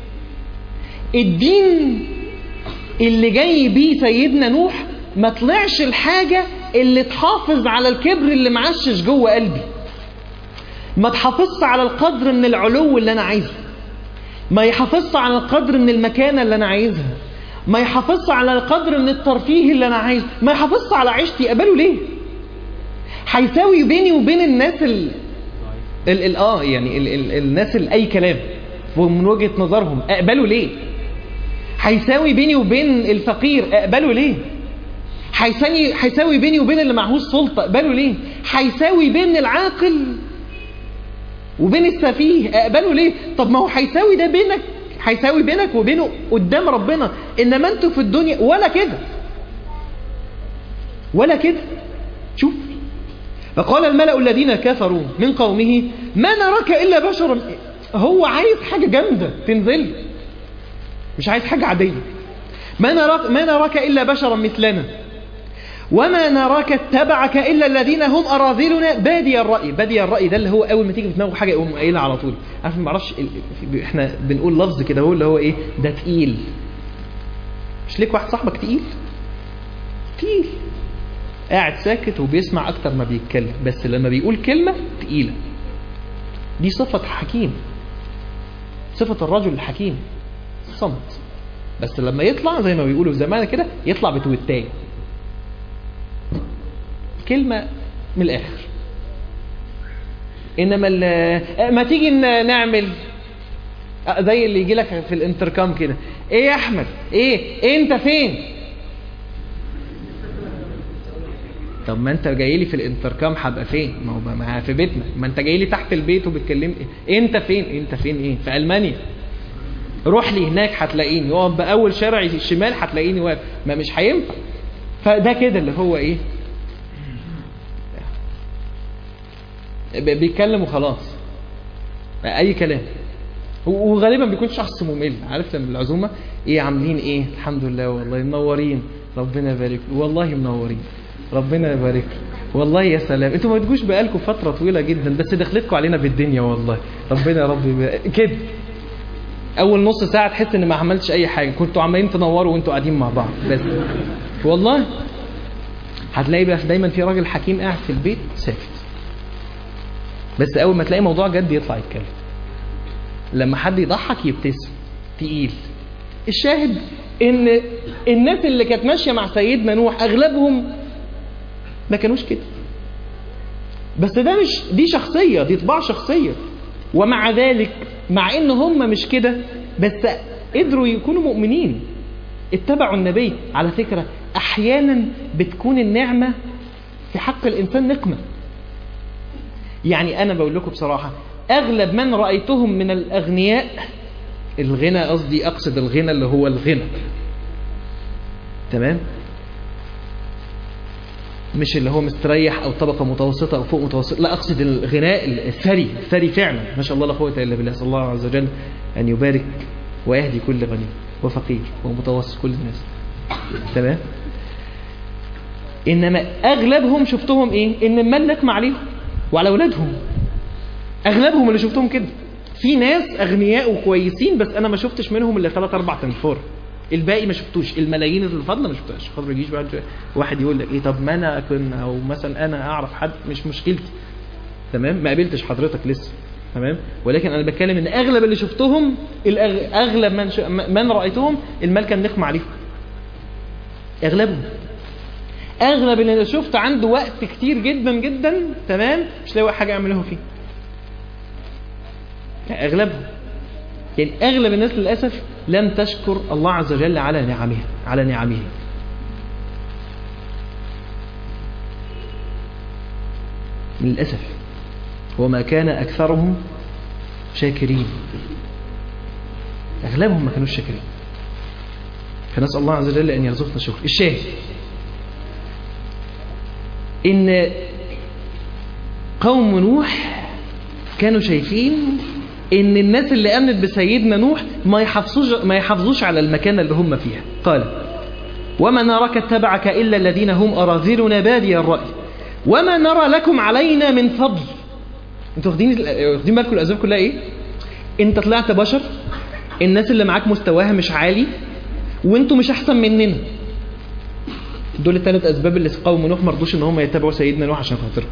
Speaker 1: الدين اللي جاي بيه سيدنا نوح ما طلعش الحاجة اللي تحافظ على الكبر اللي معشش جوه قلبي ما تحافظش على القدر من العلو اللي انا عايزه ما يحافظش على القدر من المكانة اللي انا عايزها ما يحافظش على القدر من الترفيه اللي انا عايزه ما يحافظش على عيشتي اقبله ليه هيساوي بيني وبين الناس ال ال ال اه يعني ال ال الناس ال اي كلام ومن وجهة نظرهم اقبله ليه هيساوي بيني وبين الفقير اقبله ليه هيساوي هيساوي بيني وبين اللي معهوش سلطه اقبله ليه هيساوي بين العاقل وبين السفيه اقبله ليه طب ما هو هيساوي ده بينك هيساوي بينك وبينه قدام ربنا انما انتوا في الدنيا ولا كده ولا كده شوف فقال الملأ الذين كفروا من قومه ما نراك إلا بشرا هو عايز حاجة جامدة تنزل مش عايز حاجة عادية ما نراك, ما نراك إلا بشرا مثلنا وما نراك اتبعك إلا الذين هم أراذلنا بادي الرأي بادي الرأي ده اللي هو أول ما تيجي في دماغه حاجة يقوم قايلها على طول عارف ما اعرفش احنا بنقول لفظ كده هو اللي هو ايه ده تقيل مش ليك واحد صاحبك تقيل تقيل قاعد ساكت وبيسمع أكتر ما بيتكلم بس لما بيقول كلمة تقيلة دي صفة حكيم صفة الرجل الحكيم صمت بس لما يطلع زي ما بيقولوا في زمان كده يطلع بتوتاية كلمة من الآخر إنما ما تيجي نعمل زي اللي يجي لك في الانتركام كده ايه يا احمد ايه, إيه انت فين طب ما انت جاي لي في الانتركام هبقى فين ما هو ما في بيتنا ما انت جاي لي تحت البيت وبتكلمني إيه؟ انت فين انت فين ايه في المانيا روح لي هناك هتلاقيني اقف باول شارع الشمال هتلاقيني واقف ما مش هينفع فده كده اللي هو ايه بيتكلم وخلاص اي كلام وغالبا بيكون شخص ممل عارف لما العزومه ايه عاملين ايه الحمد لله والله منورين ربنا يبارك والله منورين ربنا يبارك والله يا سلام انتوا ما تجوش بقالكم فتره طويله جدا بس دخلتكم علينا بالدنيا والله ربنا يا رب يبارك كده اول نص ساعه تحس ان ما عملتش اي حاجه كنتوا عمالين تنوروا وانتوا قاعدين مع بعض بس والله هتلاقي بقى دايما في راجل حكيم قاعد في البيت ساكت بس اول ما تلاقي موضوع جد يطلع يتكلم لما حد يضحك يبتسم تقيل الشاهد ان الناس اللي كانت ماشيه مع سيدنا نوح اغلبهم ما كانوش كده بس ده مش دي شخصيه دي طباع شخصيه ومع ذلك مع ان هم مش كده بس قدروا يكونوا مؤمنين اتبعوا النبي على فكره احيانا بتكون النعمه في حق الانسان نقمه يعني انا بقول لكم بصراحه اغلب من رايتهم من الاغنياء الغنى قصدي اقصد الغنى اللي هو الغنى تمام مش اللي هو مستريح او طبقه متوسطه او فوق متوسط لا اقصد الغناء الثري الثري فعلا ما شاء الله لا قوه الا بالله صلى الله عز وجل ان يبارك ويهدي كل غني وفقير ومتوسط كل الناس تمام انما اغلبهم شفتهم ايه ان المال نقم عليهم وعلى اولادهم اغلبهم اللي شفتهم كده في ناس اغنياء وكويسين بس انا ما شفتش منهم الا ثلاث اربع تنفور الباقي ما شفتوش الملايين اللي فاضله ما شفتهاش خاطر يجيش بعد واحد يقول لك ايه طب ما انا كنا او مثلا انا اعرف حد مش مشكلتي تمام ما قابلتش حضرتك لسه تمام ولكن انا بتكلم ان اغلب اللي شفتهم الأغ... اغلب من ش... من رايتهم المال كان نقم عليهم اغلبهم اغلب اللي شفت عنده وقت كتير جدا جدا تمام مش لاقي حاجه يعملوها فيه يعني اغلبهم يعني اغلب الناس للاسف لم تشكر الله عز وجل على نعمه على نعمه للاسف وما كان اكثرهم شاكرين اغلبهم ما كانوش شاكرين فنسال الله عز وجل ان يرزقنا الشكر الشاهد ان قوم نوح كانوا شايفين ان الناس اللي امنت بسيدنا نوح ما يحافظوش ما يحافظوش على المكان اللي هم فيها قال وما نراك اتبعك الا الذين هم اراذلنا بادي الراي وما نرى لكم علينا من فضل انتوا واخدين واخدين بالكم الاسباب كلها ايه انت طلعت بشر الناس اللي معاك مستواها مش عالي وانتوا مش احسن مننا دول الثلاث اسباب اللي قوم نوح ما رضوش ان هم يتبعوا سيدنا نوح عشان خاطرهم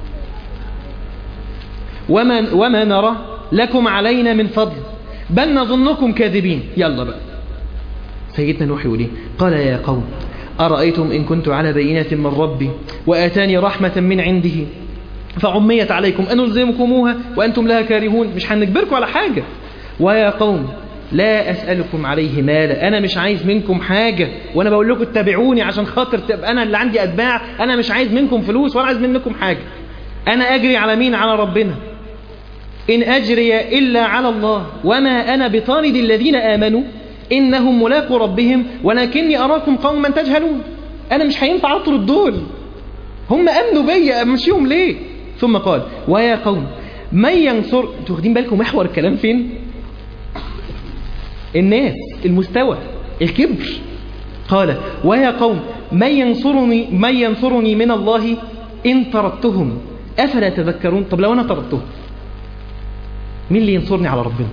Speaker 1: وما وما نرى لكم علينا من فضل بل نظنكم كاذبين يلا بقى سيدنا نوح يقول ايه قال يا قوم أرأيتم إن كنت على بينة من ربي وآتاني رحمة من عنده فعميت عليكم أنلزمكموها وأنتم لها كارهون مش هنجبركم على حاجة ويا قوم لا أسألكم عليه مالا أنا مش عايز منكم حاجة وأنا بقول لكم اتبعوني عشان خاطر تبقى أنا اللي عندي أتباع أنا مش عايز منكم فلوس ولا عايز منكم حاجة أنا أجري على مين على ربنا إن أجري إلا على الله وما أنا بطارد الذين آمنوا إنهم ملاقوا ربهم ولكني أراكم قوما تجهلون أنا مش هينفع أطرد دول هم أمنوا بيا أمشيهم ليه ثم قال ويا قوم من ينصر انتوا واخدين بالكم محور الكلام فين الناس المستوى الكبر قال ويا قوم من ينصرني من ينصرني من الله إن طردتهم أفلا تذكرون طب لو أنا طردتهم مين اللي ينصرني على ربنا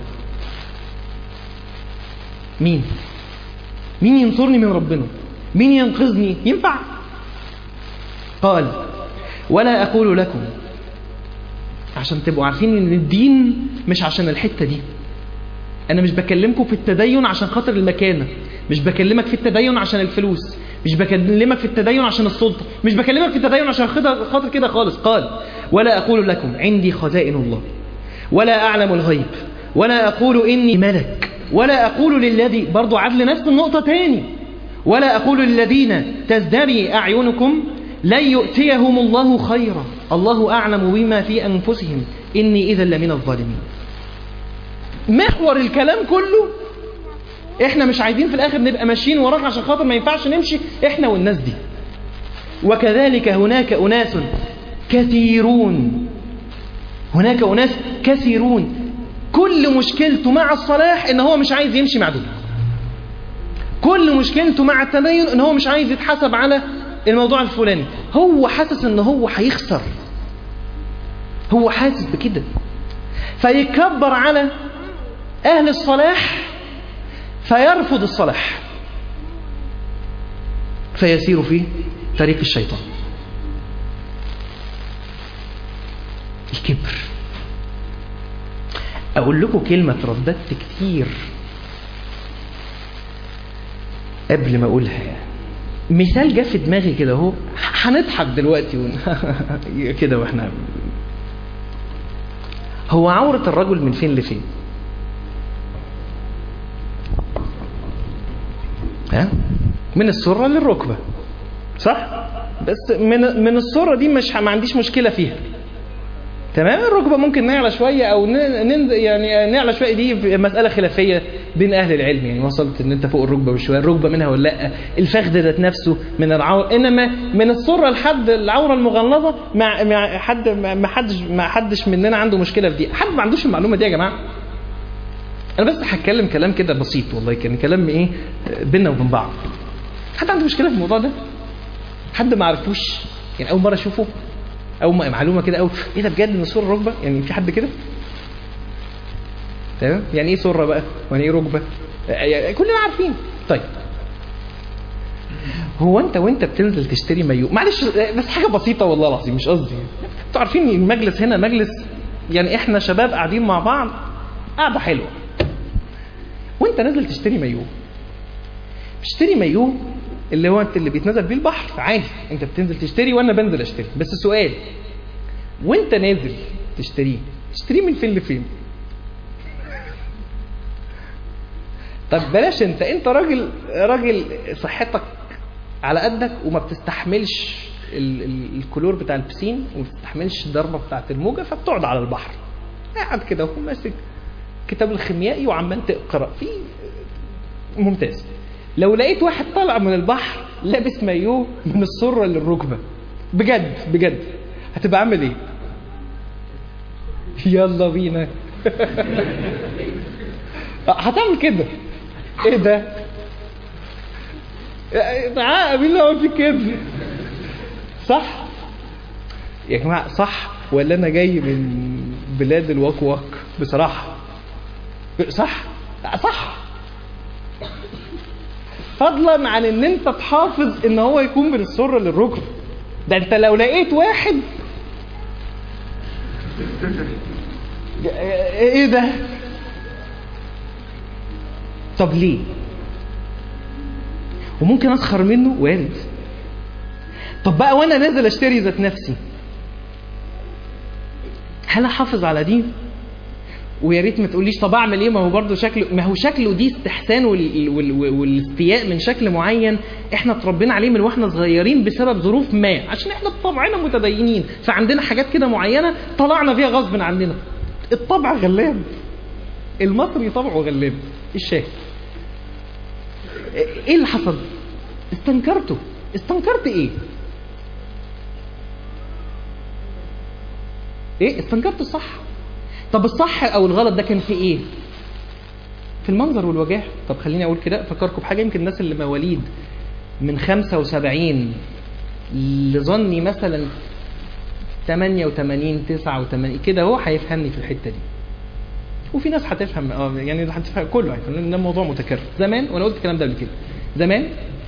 Speaker 1: مين مين ينصرني من ربنا مين ينقذني ينفع قال ولا أقول لكم عشان تبقوا عارفين ان الدين مش عشان الحتة دي انا مش بكلمكم في التدين عشان خاطر المكانة مش بكلمك في التدين عشان الفلوس مش بكلمك في التدين عشان السلطة مش بكلمك في التدين عشان خاطر كده خالص قال ولا أقول لكم عندي خزائن الله ولا أعلم الغيب ولا أقول إني ملك ولا أقول للذي برضو عدل نفس النقطة تاني ولا أقول للذين تزدري أعينكم لن يؤتيهم الله خيرا الله أعلم بما في أنفسهم إني إذا لمن الظالمين محور الكلام كله احنا مش عايزين في الاخر نبقى ماشيين وراك عشان خاطر ما ينفعش نمشي احنا والناس دي وكذلك هناك اناس كثيرون هناك اناس كثيرون كل مشكلته مع الصلاح ان هو مش عايز يمشي مع دول كل مشكلته مع التدين ان هو مش عايز يتحاسب على الموضوع الفلاني هو حاسس ان هو هيخسر هو حاسس بكده فيكبر على اهل الصلاح فيرفض الصلاح فيسير في طريق الشيطان الكبر أقول لكم كلمة ترددت كتير قبل ما أقولها يعني مثال جه في دماغي كده اهو هنضحك دلوقتي ون... كده واحنا هو عورة الرجل من فين لفين؟ ها؟ من السرة للركبة صح؟ بس من من السرة دي مش ما عنديش مشكلة فيها تمام الركبة ممكن نعلى شوية أو ننزل يعني نعلى شوية دي مسألة خلافية بين أهل العلم يعني وصلت إن أنت فوق الركبة بشوية الركبة منها ولا لأ الفخذ ذات نفسه من العورة إنما من السرة لحد العورة المغلظة مع مع حد ما حدش ما حدش مننا عنده مشكلة في دي حد ما عندوش المعلومة دي يا جماعة أنا بس هتكلم كلام كده بسيط والله كان كلام إيه بينا وبين بعض حد عنده مشكلة في الموضوع ده حد ما عرفوش يعني أول مرة أشوفه او معلومه كده او ايه ده بجد من سور الركبه يعني في حد كده تمام يعني ايه سره بقى يعني ايه ركبه يعني كلنا عارفين طيب هو انت وانت بتنزل تشتري مايو معلش بس حاجه بسيطه والله العظيم مش قصدي انتوا عارفين المجلس هنا مجلس يعني احنا شباب قاعدين مع بعض قاعده حلوه وانت نازل تشتري مايو تشتري مايو اللي هو انت اللي بيتنزل بيه البحر عادي انت بتنزل تشتري وانا بنزل اشتري بس سؤال وانت نازل تشتريه تشتريه من فين لفين طب بلاش انت انت راجل راجل صحتك على قدك وما بتستحملش ال ال الكلور بتاع البسين وما بتستحملش الضربه بتاعت الموجه فبتقعد على البحر قاعد كده وهو ماسك كتاب الخيميائي وعمال تقرا فيه ممتاز لو لقيت واحد طالع من البحر لابس مايوه من السرة للركبة بجد بجد هتبقى عامل ايه يلا بينا هتعمل كده ايه ده تعال مين اللي قلت كده صح يا جماعة صح ولا انا جاي من بلاد الوك وك بصراحة صح صح فضلا عن ان انت تحافظ ان هو يكون من السره للركب ده انت لو لقيت واحد ايه ده طب ليه وممكن اسخر منه وارد طب بقى وانا نازل اشتري ذات نفسي هل احافظ على دي ويا ريت ما تقوليش طب اعمل ايه ما هو برضه شكله ما هو شكله دي استحسان وال... وال... والاستياء من شكل معين احنا اتربينا عليه من واحنا صغيرين بسبب ظروف ما عشان احنا بطبعنا متدينين فعندنا حاجات كده معينه طلعنا فيها غصب عننا
Speaker 2: الطبع غلاب المصري طبعه غلاب الشاهد ايه اللي حصل استنكرته استنكرت ايه ايه استنكرت الصح طب الصح او الغلط ده كان في ايه في المنظر والوجاهه طب خليني اقول كده افكركم بحاجه يمكن الناس اللي مواليد من 75 لظني مثلا 88 89 كده هو هيفهمني في الحته دي وفي ناس هتفهم اه يعني هتفهم كله هيفهم لان ده موضوع متكرر زمان وانا قلت الكلام ده قبل كده زمان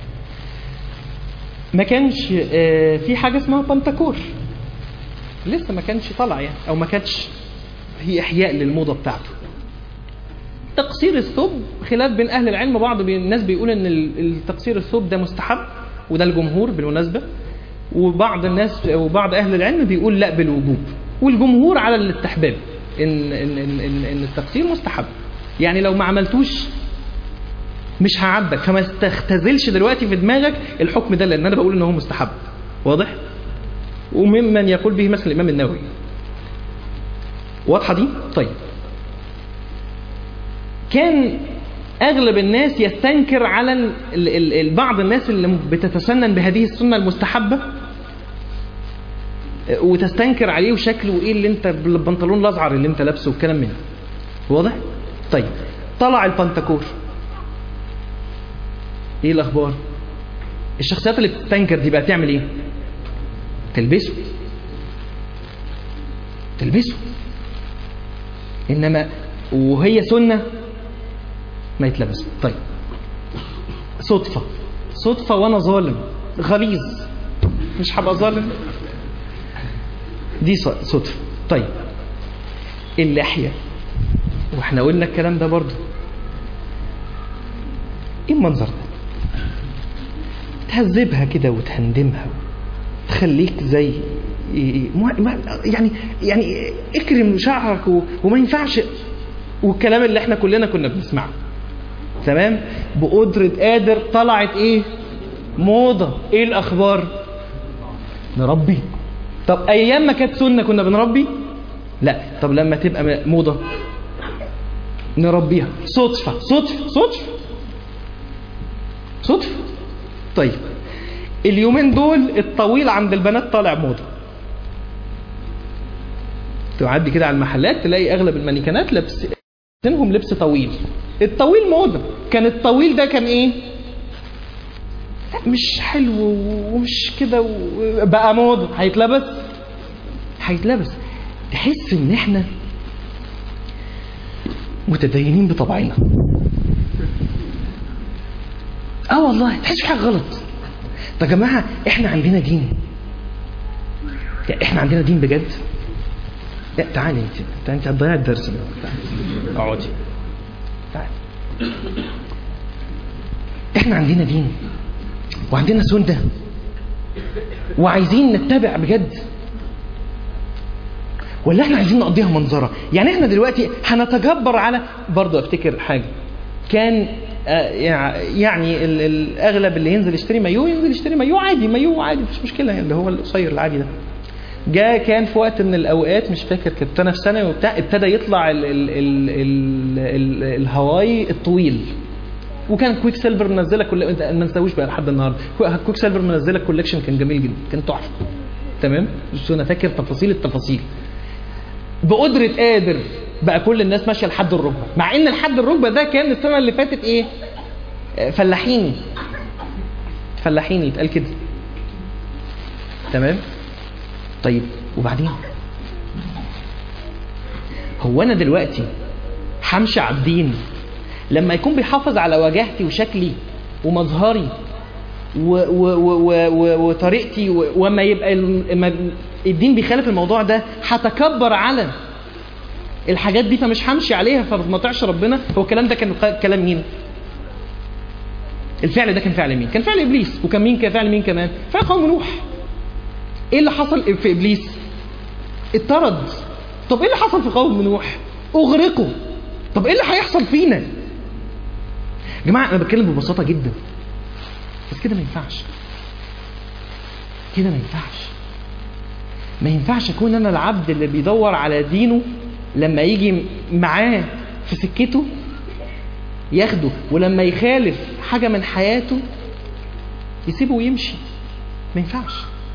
Speaker 2: ما كانش آه، في حاجه اسمها بنتاكور لسه ما كانش طالع يعني او ما كانش في احياء للموضه بتاعته تقصير الثوب خلاف بين اهل العلم بعض بي- الناس بيقول ان ال- التقصير الثوب ده مستحب وده الجمهور بالمناسبه وبعض الناس وبعض اهل العلم بيقول لا بالوجوب والجمهور على الاستحباب ان ان ان, إن, إن التقصير مستحب يعني لو ما عملتوش مش هعدك فما تختزلش دلوقتي في دماغك الحكم ده لان انا بقول ان هو مستحب واضح وممن يقول به مثل الامام النووي واضحه دي طيب كان اغلب الناس يستنكر على ال ال ال بعض الناس اللي بتتسنن بهذه السنه المستحبه وتستنكر عليه وشكله ايه اللي انت بالبنطلون الازعر اللي انت لابسه والكلام من ده واضح طيب طلع البنتكور ايه الاخبار الشخصيات اللي بتستنكر دي بقى تعمل ايه تلبسه تلبسه انما وهي سنه ما يتلبس طيب صدفه صدفه وانا ظالم غليظ مش هبقى ظالم دي ص- صدفه طيب اللحيه واحنا قلنا الكلام ده برضو ايه المنظر ده تهذبها كده وتهندمها تخليك زي ما- ما- يعني يعني اكرم شعرك و- وما ينفعش والكلام اللي احنا كلنا كنا بنسمعه تمام بقدرة قادر طلعت ايه موضة ايه الاخبار نربي طب ايام ما كانت سنة كنا بنربي لا طب لما تبقى م- موضة نربيها صدفة صدفة صدفة صدفة طيب اليومين دول الطويل عند البنات طالع موضة تعدي كده على المحلات تلاقي اغلب المانيكانات لابس لابسينهم لبس طويل الطويل موضة كان الطويل ده كان ايه لا، مش حلو ومش كده و- بقى موضة هيتلبس هيتلبس تحس ان احنا متدينين بطبعنا اه والله تحس في حاجه غلط طب يا جماعه احنا عندنا دين يعني احنا عندنا دين بجد لا تعالي انت تعالي انت هتضيعي الدرس ده تعالي. اقعدي تعالي احنا عندنا دين وعندنا سنه وعايزين نتبع بجد ولا احنا عايزين نقضيها منظره يعني احنا دلوقتي هنتجبر على برضه افتكر حاجه كان آه، يع- يعني ال- الاغلب اللي ينزل يشتري مايو ينزل يشتري مايو عادي مايو عادي مفيش مشكله يعني اللي هو القصير العادي ده جاء كان في وقت من الاوقات مش فاكر كنت انا في ثانوي وبتاع ابتدى يطلع ال ال ال ال ال الهواي الطويل وكان كويك سيلفر منزله كل ما نسويش بقى لحد النهارده كويك سيلفر منزله كولكشن كان جميل جدا كان تحفه تمام بس انا فاكر تفاصيل التفاصيل بقدرة قادر بقى كل الناس ماشيه لحد الركبه مع ان لحد الركبه ده كان السنه اللي فاتت ايه آه، فلاحيني فلاحيني يتقال كده تمام طيب وبعدين هو انا دلوقتي همشي على الدين لما يكون بيحافظ على وجاهتي وشكلي ومظهري و و و و و وطريقتي و- وما يبقى ال- ما الدين بيخالف الموضوع ده هتكبر على الحاجات دي فمش همشي عليها فما اطيعش ربنا هو الكلام ده كان ق- كلام مين؟ الفعل ده كان فعل مين؟ كان فعل ابليس وكان مين كان فعل مين كمان؟ فعل قوم نوح ايه اللي حصل في ابليس؟ اتطرد طب ايه اللي حصل في قوم نوح؟ اغرقوا طب ايه اللي هيحصل فينا؟ يا جماعه انا بتكلم ببساطه جدا بس كده ما ينفعش كده ما ينفعش ما ينفعش اكون انا العبد اللي بيدور على دينه لما يجي معاه في سكته ياخده ولما يخالف حاجة من حياته يسيبه ويمشي ما ينفعش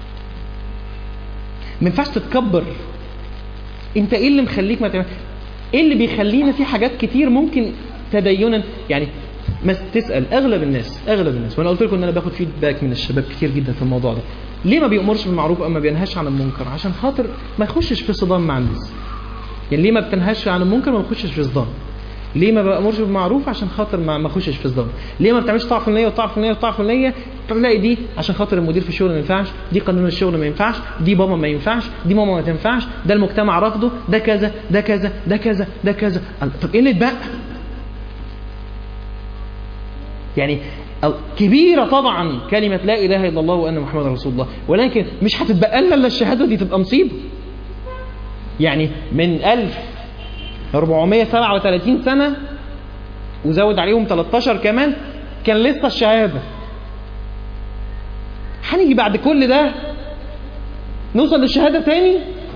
Speaker 2: ما ينفعش تتكبر انت ايه اللي مخليك ما تعمل ايه اللي بيخلينا في حاجات كتير ممكن تدينا يعني ما تسال اغلب الناس اغلب الناس وانا قلت لكم ان انا باخد فيدباك من الشباب كتير جدا في الموضوع ده ليه ما بيأمرش بالمعروف او ما بينهاش عن المنكر عشان خاطر ما يخشش في صدام مع الناس يعني ليه ما بتنهاش عن المنكر ما بخشش في صدام ليه ما بأمرش بالمعروف عشان خاطر ما ما اخشش في صدام ليه ما بتعملش طاعه فلانيه وطاعه فلانيه وطاعه فلانيه تلاقي دي عشان خاطر المدير في الشغل ما ينفعش دي قانون الشغل ما ينفعش دي بابا ما ينفعش دي ماما ما تنفعش ده المجتمع رافضه ده كذا ده كذا ده كذا ده كذا طب ايه اللي اتبقى يعني كبيرة طبعا كلمة لا إله إلا الله وأن محمد رسول الله ولكن مش هتتبقى لنا إلا الشهادة دي تبقى مصيبة يعني من 1437 سنة وزود عليهم 13 كمان كان لسه الشهادة هنيجي بعد كل ده نوصل للشهادة تاني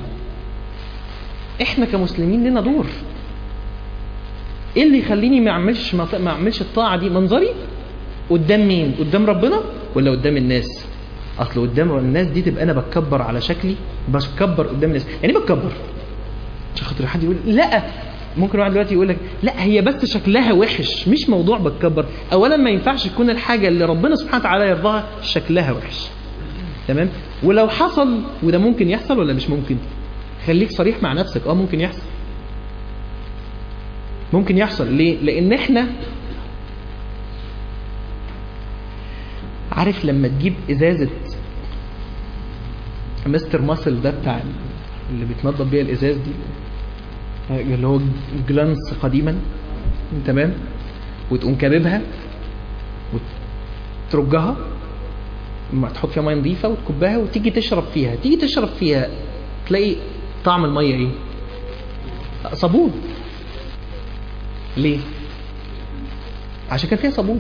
Speaker 2: احنا كمسلمين لنا دور ايه اللي يخليني ما اعملش ما اعملش الطاعه دي منظري قدام مين قدام ربنا ولا قدام الناس اصل قدام الناس دي تبقى انا بتكبر على شكلي بتكبر قدام الناس يعني بتكبر عشان خاطر حد يقول لا ممكن واحد دلوقتي يقول لك لا هي بس شكلها وحش مش موضوع بتكبر اولا ما ينفعش تكون الحاجه اللي ربنا سبحانه وتعالى يرضاها شكلها وحش تمام ولو حصل وده ممكن يحصل ولا مش ممكن خليك صريح مع نفسك اه ممكن يحصل ممكن يحصل ليه لان احنا عارف لما تجيب ازازه مستر ماسل ده بتاع اللي بيتنضف بيها الازاز دي اللي هو جلانس قديما تمام وتقوم كاببها وترجها ما تحط فيها ميه نظيفه وتكبها وتيجي تشرب فيها تيجي تشرب فيها تلاقي طعم الميه ايه صابون ليه عشان كان فيها صابون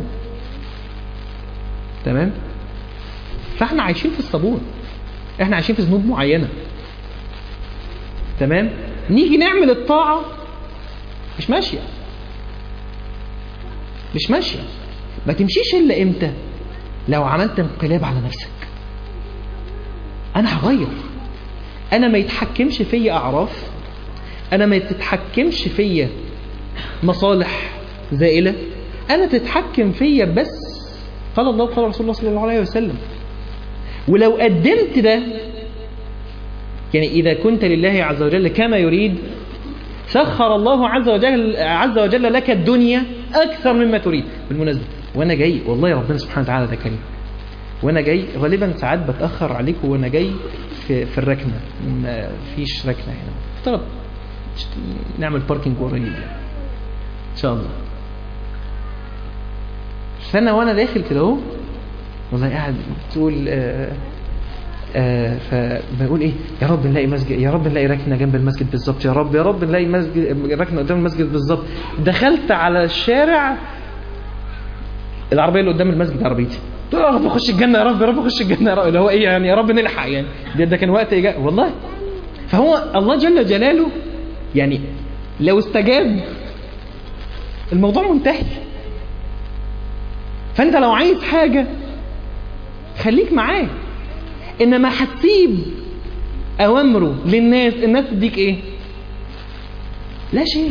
Speaker 2: تمام فاحنا عايشين في الصابون احنا عايشين في ذنوب معينه تمام نيجي نعمل الطاعه مش ماشيه مش ماشيه ما تمشيش الا امتى لو عملت انقلاب على نفسك انا هغير انا ما يتحكمش فيا اعراف انا ما تتحكمش فيا مصالح زائله انا تتحكم فيا بس قال الله قال رسول الله صلى الله عليه وسلم ولو قدمت ده يعني إذا كنت لله عز وجل كما يريد سخر الله عز وجل عز وجل لك الدنيا أكثر مما تريد بالمناسبة وأنا جاي والله ربنا سبحانه وتعالى ده كريم وأنا جاي غالبا ساعات بتأخر عليكم وأنا جاي في, في الركنة ما فيش ركنة هنا طب نعمل باركينج قريب يعني. إن شاء الله فانا وانا داخل كده اهو والله قاعد تقول آه آه فبقول ايه يا رب نلاقي مسجد يا رب نلاقي ركنه جنب المسجد بالظبط يا رب يا رب نلاقي مسجد ركنه قدام المسجد بالظبط دخلت على الشارع العربيه اللي قدام المسجد عربيتي قلت يا رب اخش الجنه يا رب يا رب اخش الجنه يا رب اللي هو ايه يعني يا رب نلحق يعني ده, ده كان وقت إجا... والله فهو الله جل جلاله يعني لو استجاب الموضوع منتهي فانت لو عايز حاجة خليك معاه انما هتسيب اوامره للناس الناس تديك ايه لا شيء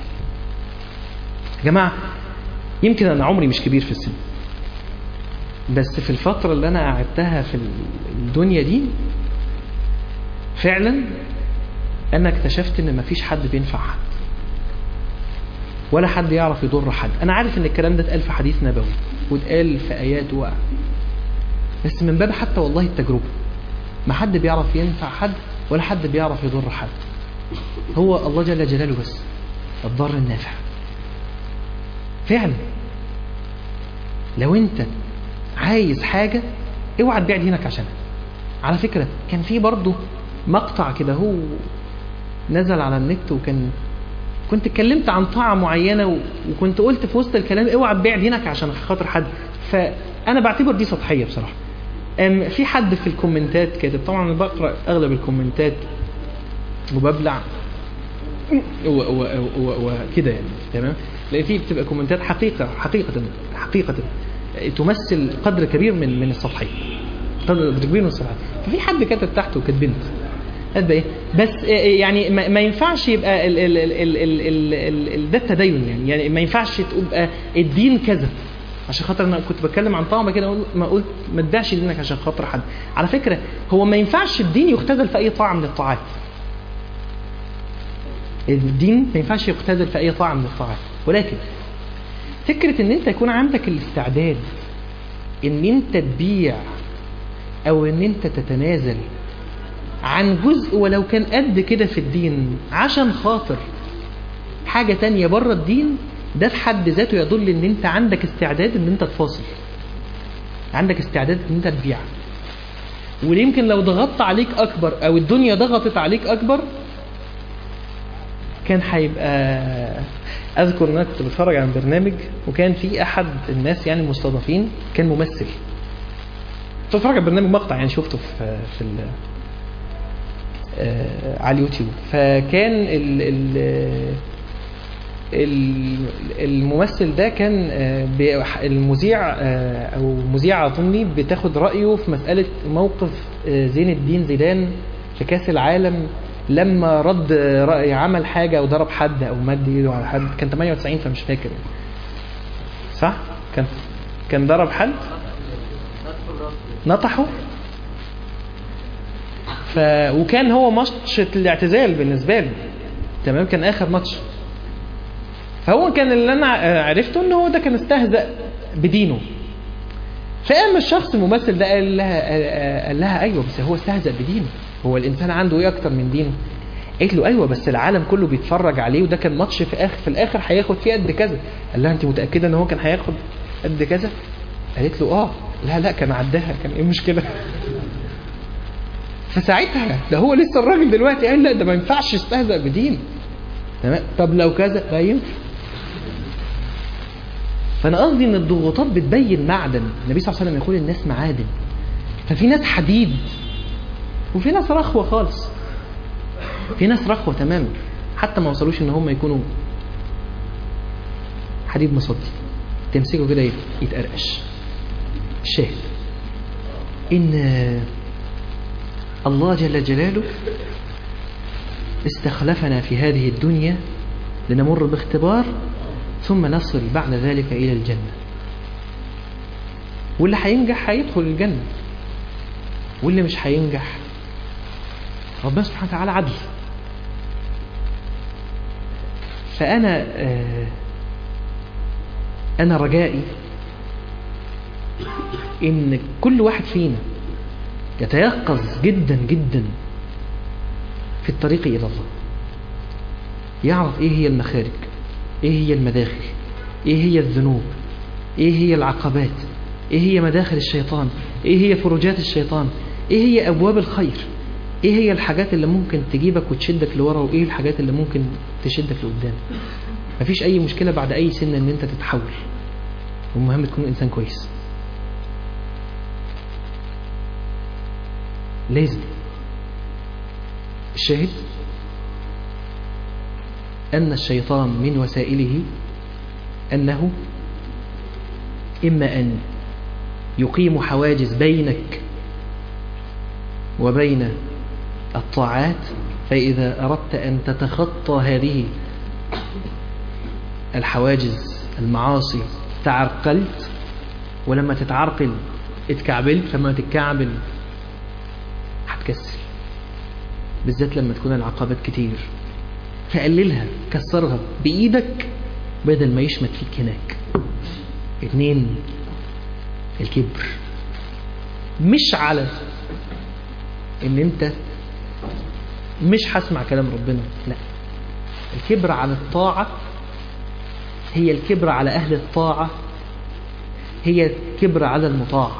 Speaker 2: يا جماعة يمكن انا عمري مش كبير في السن بس في الفترة اللي انا قعدتها في الدنيا دي فعلا انا اكتشفت ان مفيش حد بينفع حد ولا حد يعرف يضر حد انا عارف ان الكلام ده اتقال في حديث نبوي واتقال في ايات وقع بس من باب حتى والله التجربة ما حد بيعرف ينفع حد ولا حد بيعرف يضر حد هو الله جل جلاله بس الضر النافع فعلا لو انت عايز حاجة اوعى تبيع دينك عشانها على فكرة كان في برضه مقطع كده هو نزل على النت وكان كنت اتكلمت عن طاعة معينة وكنت قلت في وسط الكلام اوعى تبيع دينك عشان خاطر حد فأنا بعتبر دي سطحية بصراحة في حد في الكومنتات كاتب طبعا انا بقرا اغلب الكومنتات وببلع وكده يعني تمام لان في بتبقى كومنتات حقيقه حقيقه حقيقه تمثل قدر كبير من من السطحيه قدر كبير من السطحيه ففي حد كتب تحته كانت بنت قد ايه بس يعني ما ما ينفعش يبقى ال ال ال ال ال ال ال ال ده التدين يعني يعني ما ينفعش تبقى الدين كذا عشان خاطر انا كنت بتكلم عن طعمه كده أقول- ما قلت ما تبيعش دينك عشان خاطر حد على فكره هو ما ينفعش الدين يختزل في اي طاعه من الطاعات الدين ما ينفعش يختزل في اي طاعه من الطاعات ولكن فكره ان انت يكون عندك الاستعداد ان انت تبيع او ان انت تتنازل عن جزء ولو كان قد كده في الدين عشان خاطر حاجة تانية بره الدين ده في حد ذاته يدل ان انت عندك استعداد ان انت تفاصل عندك استعداد ان انت تبيع ويمكن لو ضغطت عليك اكبر او الدنيا ضغطت عليك اكبر كان هيبقى اذكر ان انا كنت بتفرج عن برنامج وكان في احد الناس يعني المستضافين كان ممثل كنت بتفرج على برنامج مقطع يعني شفته في في ال آه، على اليوتيوب فكان ال ال ال- الممثل ده كان آه، بي- المذيع آه، او مذيعه اظني بتاخد رايه في مساله موقف آه، زين الدين زيدان في كاس العالم لما رد آه، راي عمل حاجه او ضرب حد او مد ايده على حد كان 98 فمش فاكر يعني. صح كان كان ضرب حد نطحه ف... وكان هو ماتش الاعتزال بالنسبه له تمام كان اخر ماتش فهو كان اللي انا آه، عرفته ان هو ده كان استهزأ بدينه فقام الشخص الممثل ده قال لها آه، آه، قال لها ايوه بس هو استهزأ بدينه هو الانسان عنده ايه اكتر من دينه قالت له ايوه بس العالم كله بيتفرج عليه وده كان ماتش في اخر في الاخر هياخد فيه قد كذا قال لها انت متاكده ان هو كان هياخد قد كذا قالت له اه لا لا كان عداها كان ايه المشكله فساعتها ده هو لسه الراجل دلوقتي قال لا ده ما ينفعش يستهزأ بدين تمام طب لو كذا لا ينفع فانا قصدي ان الضغوطات بتبين معدن النبي صلى الله عليه وسلم يقول الناس معادن ففي ناس حديد وفي ناس رخوه خالص في ناس رخوه تماما حتى ما وصلوش ان هم يكونوا حديد مصدي تمسكه كده يت- يتقرقش الشاهد ان الله جل جلاله استخلفنا في هذه الدنيا لنمر باختبار ثم نصل بعد ذلك إلى الجنة واللي هينجح هيدخل الجنة واللي مش هينجح ربنا سبحانه وتعالى عدل فأنا آه أنا رجائي إن كل واحد فينا يتيقظ جدا جدا في الطريق إلى الله يعرف إيه هي المخارج إيه هي المداخل إيه هي الذنوب إيه هي العقبات إيه هي مداخل الشيطان إيه هي فروجات الشيطان إيه هي أبواب الخير إيه هي الحاجات اللي ممكن تجيبك وتشدك لورا وإيه الحاجات اللي ممكن تشدك لقدام مفيش أي مشكلة بعد أي سن إن أنت تتحول والمهم تكون إنسان كويس لازم الشاهد أن الشيطان من وسائله أنه إما أن يقيم حواجز بينك وبين الطاعات فإذا أردت أن تتخطى هذه الحواجز المعاصي تعرقلت ولما تتعرقل اتكعبلت لما تتكعبل هتكسل بالذات لما تكون العقبات كتير فقللها كسرها بإيدك بدل ما يشمت فيك هناك اتنين الكبر مش على ان انت مش هسمع كلام ربنا لا الكبر على الطاعة هي الكبر على أهل الطاعة هي الكبر على المطاع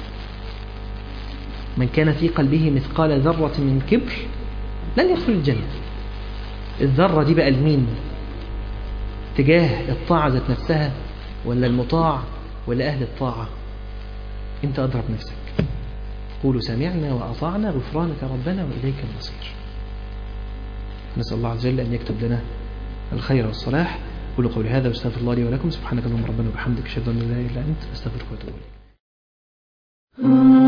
Speaker 2: من كان في قلبه مثقال ذرة من كبر لن يدخل الجنة الذرة دي بقى لمين تجاه الطاعة ذات نفسها ولا المطاع ولا أهل الطاعة انت أضرب نفسك قولوا سمعنا وأطعنا غفرانك ربنا وإليك المصير
Speaker 1: نسأل الله عز وجل أن يكتب لنا الخير والصلاح قولوا قولي هذا واستغفر الله لي ولكم سبحانك اللهم ربنا وبحمدك اشهد ان لا اله الا انت استغفرك واتوب اليك